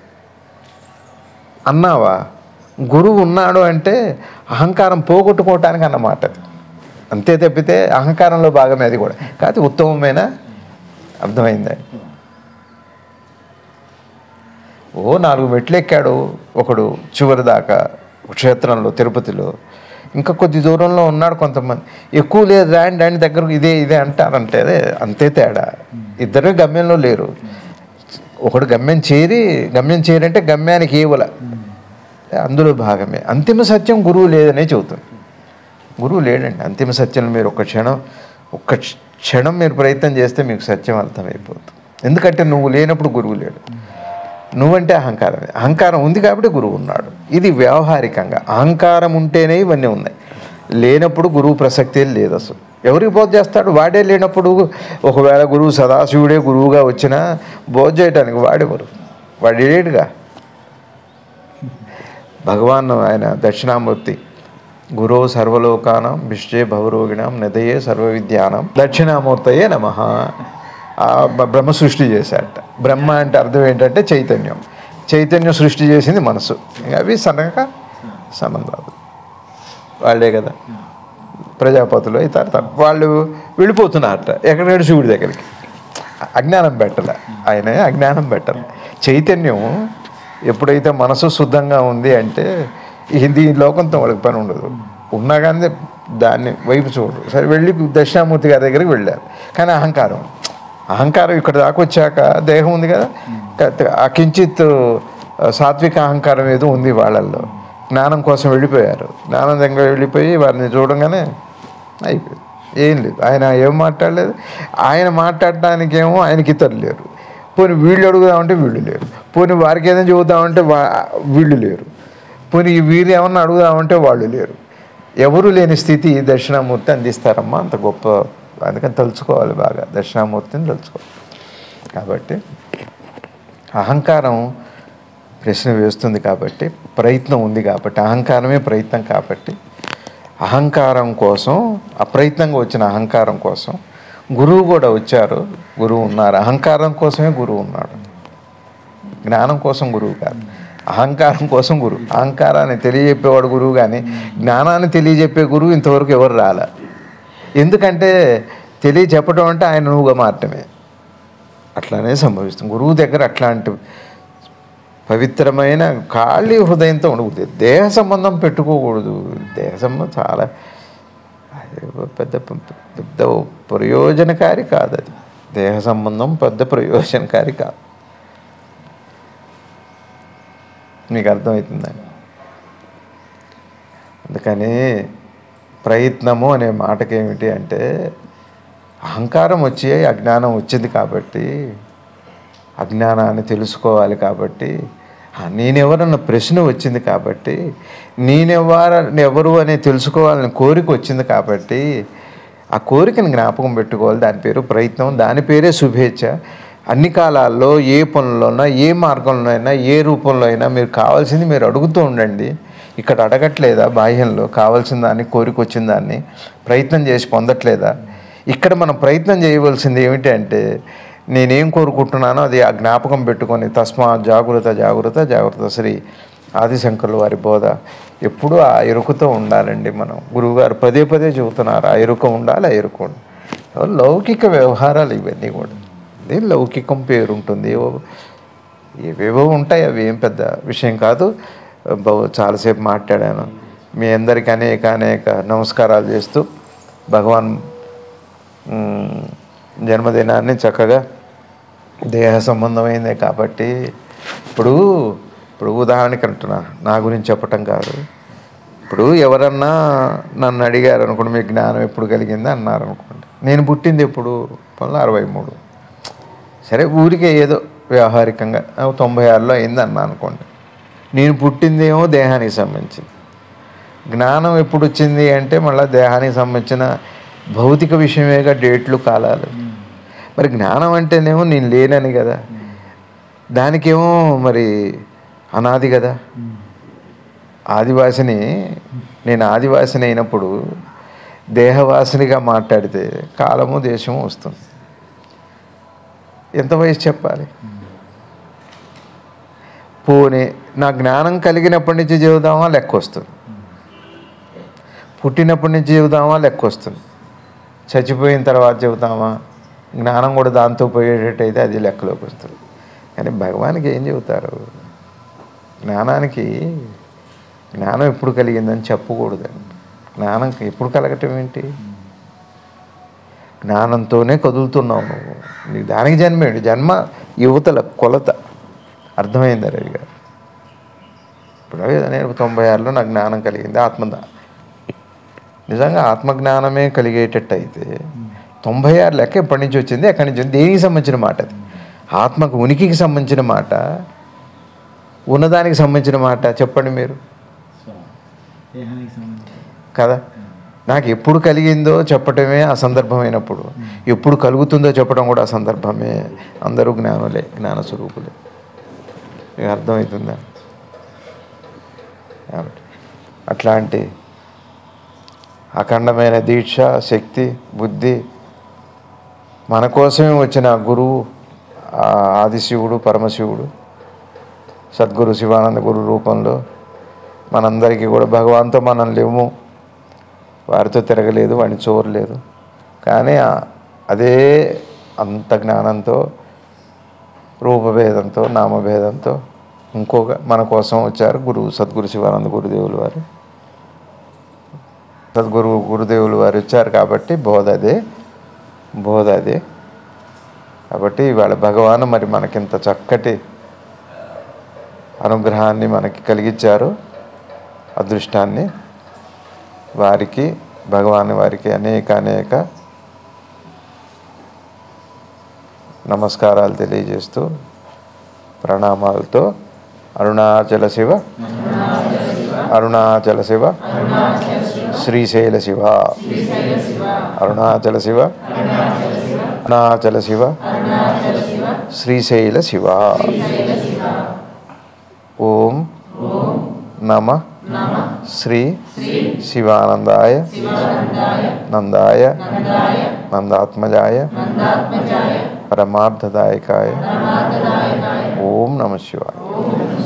అన్నావా గురువు ఉన్నాడు అంటే అహంకారం పోగొట్టుకోవటానికి అన్నమాట అది. అంతే తప్పితే అహంకారంలో భాగమే అది కూడా కాదు ఉత్తమమైన అర్థమైందా ఓ నాలుగు మెట్లు ఎక్కాడు ఒకడు చివరి దాకా క్షేత్రంలో తిరుపతిలో ఇంకా కొద్ది దూరంలో ఉన్నాడు కొంతమంది ఎక్కువ లేదు రాండి రాండి దగ్గర ఇదే ఇదే అంటారంటే అదే అంతే తేడా ఇద్దరు గమ్యంలో లేరు ఒకడు గమ్యం చేరి గమ్యం చేరంటే గమ్యానికి ఏవల అందులో భాగమే అంతిమ సత్యం గురువు లేదనే చెబుతుంది గురువు లేడండి అంతిమ సత్యం మీరు ఒక్క క్షణం ఒక్క క్షణం మీరు ప్రయత్నం చేస్తే మీకు సత్యం అర్థమైపోతుంది ఎందుకంటే నువ్వు లేనప్పుడు గురువు లేడు నువ్వంటే అహంకారమే అహంకారం ఉంది కాబట్టి గురువు ఉన్నాడు ఇది వ్యవహారికంగా అహంకారం ఉంటేనే ఇవన్నీ ఉన్నాయి లేనప్పుడు గురువు ప్రసక్తే లేదు అసలు ఎవరికి బోధ చేస్తాడు వాడే లేనప్పుడు ఒకవేళ గురువు సదాశివుడే గురువుగా వచ్చినా బోధ చేయడానికి వాడెవరు వాడు లేడుగా భగవాన్ ఆయన దక్షిణామూర్తి గురో సర్వలోకానం విశ్వే భవరోగిణం నిదయే సర్వ విద్యానం దక్షిణామూర్తయే నమ ఆ బ- బ్రహ్మ సృష్టి చేశాడట బ్రహ్మ అంటే అర్థం ఏంటంటే చైతన్యం చైతన్యం సృష్టి చేసింది మనసు ఇంకా అవి సన్నగా సంబంధాలు వాళ్ళే కదా ప్రజాపతులు అవుతారు త- వాళ్ళు వెళ్ళిపోతున్నారట ఎక్కడికక్కడ శివుడి దగ్గరికి అజ్ఞానం పెట్టాల ఆయనే అజ్ఞానం పెట్టాలి చైతన్యం ఎప్పుడైతే మనసు శుద్ధంగా ఉంది అంటే ఇది ఈ లోకంతో వాళ్ళకి పని ఉండదు ఉన్నా కానీ దాన్ని వైపు చూడరు సరే వెళ్ళి దక్షిణామూర్తి గారి దగ్గరికి వెళ్ళారు కానీ అహంకారం అహంకారం ఇక్కడ దాకా వచ్చాక దేహం ఉంది కదా క- ఆ కించిత్ సాత్విక అహంకారం ఏదో ఉంది వాళ్ళల్లో జ్ఞానం కోసం వెళ్ళిపోయారు జ్ఞానం దగ్గర వెళ్ళిపోయి వారిని చూడంగానే అయిపోయింది ఏం లేదు ఆయన ఏం మాట్లాడలేదు ఆయన మాట్లాడటానికేమో ఆయనకి ఇతరులు లేరు పోనీ వీళ్ళు అడుగుదామంటే వీళ్ళు లేరు పోనీ వారికి ఏదైనా చెబుదామంటే వా వీళ్ళు లేరు పోనీ ఈ వీరు ఏమన్నా అడుగుదామంటే వాళ్ళు లేరు ఎవరు లేని స్థితి దక్షిణామూర్తి అందిస్తారమ్మా అంత గొప్ప అందుకని తలుచుకోవాలి బాగా దక్షిణామూర్తిని తలుచుకోవాలి కాబట్టి అహంకారం ప్రశ్న వేస్తుంది కాబట్టి ప్రయత్నం ఉంది కాబట్టి అహంకారమే ప్రయత్నం కాబట్టి అహంకారం కోసం అప్రయత్నంగా వచ్చిన అహంకారం కోసం గురువు కూడా వచ్చారు గురువు ఉన్నారు అహంకారం కోసమే గురువు ఉన్నాడు జ్ఞానం కోసం గురువు కాదు అహంకారం కోసం గురువు అహంకారాన్ని తెలియజెప్పేవాడు గురువు కానీ జ్ఞానాన్ని తెలియజెప్పే గురువు ఇంతవరకు ఎవరు రాలే ఎందుకంటే తెలియచెప్పడం అంటే ఆయన నువ్వుగా మారటమే అట్లానే సంభవిస్తుంది గురువు దగ్గర అట్లాంటి పవిత్రమైన ఖాళీ హృదయంతో ఉండకూడదు దేహ సంబంధం పెట్టుకోకూడదు దేహ సంబంధం చాలా అది పెద్ద పెద్ద ప్రయోజనకారి కాదు అది దేహ సంబంధం పెద్ద ప్రయోజనకారి కాదు మీకు అర్థమవుతుందండి అందుకని ప్రయత్నము అనే మాటకి ఏమిటి అంటే అహంకారం వచ్చి అజ్ఞానం వచ్చింది కాబట్టి అజ్ఞానాన్ని తెలుసుకోవాలి కాబట్టి ఆ, నేనెవరన్న ప్రశ్న వచ్చింది కాబట్టి నేనెవర ఎవరు అని తెలుసుకోవాలని కోరిక వచ్చింది కాబట్టి ఆ కోరికను జ్ఞాపకం పెట్టుకోవాలి దాని పేరు ప్రయత్నం దాని పేరే శుభేచ్ఛ అన్ని కాలాల్లో ఏ పనుల్లోనైనా ఏ మార్గంలో అయినా ఏ రూపంలో అయినా మీరు కావాల్సింది మీరు అడుగుతూ ఉండండి ఇక్కడ అడగట్లేదా బాహ్యంలో కావాల్సిన దాన్ని కోరిక వచ్చిన దాన్ని ప్రయత్నం చేసి పొందట్లేదా ఇక్కడ మనం ప్రయత్నం చేయవలసింది ఏమిటి అంటే నేనేం కోరుకుంటున్నానో అది ఆ జ్ఞాపకం పెట్టుకొని తస్మా జాగ్రత్త జాగ్రత్త జాగ్రత్త శ్రీ ఆదిశంకరుల వారి బోధ ఎప్పుడూ ఆ ఎరుకతో ఉండాలండి మనం గురువుగారు పదే పదే చెబుతున్నారు ఆ ఎరుక ఉండాలి ఆ ఎరుక ఉండాలి లౌకిక వ్యవహారాలు ఇవన్నీ కూడా ఇది లౌకికం పేరు ఉంటుంది ఏవో ఏవేవో ఉంటాయి అవి ఏం పెద్ద విషయం కాదు బహు చాలాసేపు మాట్లాడాను మీ అందరికీ అనేక అనేక నమస్కారాలు చేస్తూ భగవాన్ మ్, జన్మదినాన్ని చక్కగా దేహ సంబంధమైందే కాబట్టి ఇప్పుడు ఇప్పుడు ఉదాహరణకి అంటున్నా నా గురించి చెప్పటం కాదు ఇప్పుడు ఎవరన్నా నన్ను అడిగారు అనుకోండి మీకు జ్ఞానం ఎప్పుడు కలిగింది అన్నారు అనుకోండి నేను పుట్టింది ఎప్పుడు పంతొమ్మిది అరవై మూడు సరే ఊరికే ఏదో వ్యవహారికంగా ఆ, తొంభై ఆరులో అయింది అన్నా అనుకోండి నేను పుట్టిందేమో దేహానికి సంబంధించింది జ్ఞానం ఎప్పుడు వచ్చింది అంటే మళ్ళీ దేహానికి సంబంధించిన భౌతిక విషయమేగా డేట్లు కాలాలు మరి జ్ఞానం అంటేనేమో నేను లేనని కదా దానికేమో మరి అనాది కదా ఆదివాసిని నేను ఆదివాసిని అయినప్పుడు దేహవాసినిగా మాట్లాడితే కాలము దేశము వస్తుంది ఎంత వయసు చెప్పాలి పోనీ నా జ్ఞానం కలిగినప్పటి నుంచి చెబుదామా లెక్క వస్తుంది పుట్టినప్పటి నుంచి చెబుదామా లెక్క వస్తుంది చచ్చిపోయిన తర్వాత చెబుతామా జ్ఞానం కూడా దాంతో పోయేటట్టయితే అది లెక్కలోకి వస్తుంది కానీ భగవానికి ఏం చెబుతారు జ్ఞానానికి జ్ఞానం ఎప్పుడు కలిగిందని చెప్పకూడదండి జ్ఞానం ఎప్పుడు కలగటం ఏంటి జ్ఞానంతోనే కదులుతున్నావు నువ్వు నీకు దానికి జన్మేంటి జన్మ యువతల కొలత అర్థమైంది రవి గారు ఇప్పుడు నేను తొంభై ఆరులో నాకు జ్ఞానం కలిగింది ఆత్మ నిజంగా ఆత్మజ్ఞానమే కలిగేటట్టు అయితే తొంభై ఆరు లెక్క ఎప్పటి నుంచి వచ్చింది ఎక్కడి నుంచి వచ్చింది దేనికి సంబంధించిన మాట అది ఆత్మకు ఉనికికి సంబంధించిన మాట ఉన్నదానికి సంబంధించిన మాట చెప్పండి మీరు దేహానికి సంబంధించి కదా నాకు ఎప్పుడు కలిగిందో చెప్పటమే అసందర్భమైనప్పుడు ఎప్పుడు కలుగుతుందో చెప్పడం కూడా అసందర్భమే అందరూ జ్ఞానులే జ్ఞాన స్వరూపులే మీకు అర్థమవుతుందా కాబట్టి అట్లాంటి అఖండమైన దీక్ష శక్తి బుద్ధి మన కోసమే వచ్చిన గురువు ఆ ఆదిశివుడు పరమశివుడు సద్గురు శివానంద గురు రూపంలో మనందరికీ కూడా భగవాన్తో మనం లేము వారితో తిరగలేదు వాడిని చూడలేదు కానీ ఆ- అదే అంత జ్ఞానంతో రూపభేదంతో నామభేదంతో ఇంకొక మన కోసం వచ్చారు గురువు సద్గురు శివానంద గురుదేవులు వారు సద్గురు గురుదేవులు వారు వచ్చారు కాబట్టి బోధ అదే బోధ అదే కాబట్టి ఇవాళ భగవాను మరి మనకింత చక్కటి అనుగ్రహాన్ని మనకి కలిగించారు అదృష్టాన్ని వారికి భగవాన్ వారికి అనేక అనేక నమస్కారాలు తెలియజేస్తూ ప్రణామాలతో అరుణాచల శివ అరుణాచల శివ శ్రీశైల శివ అరుణాచల శివ అరుణాచల శివ శ్రీశైల శివ ఓం నమ శ్రీ శివానందాయ నందాయ నందాత్మజాయ పరమార్థదాయకాయ ఓం నమ శివాయ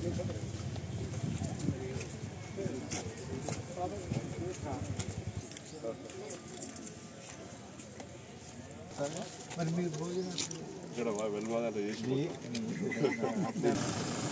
మరి మీరు భోజనం ఇక్కడ వెల్వాదంటే చేసి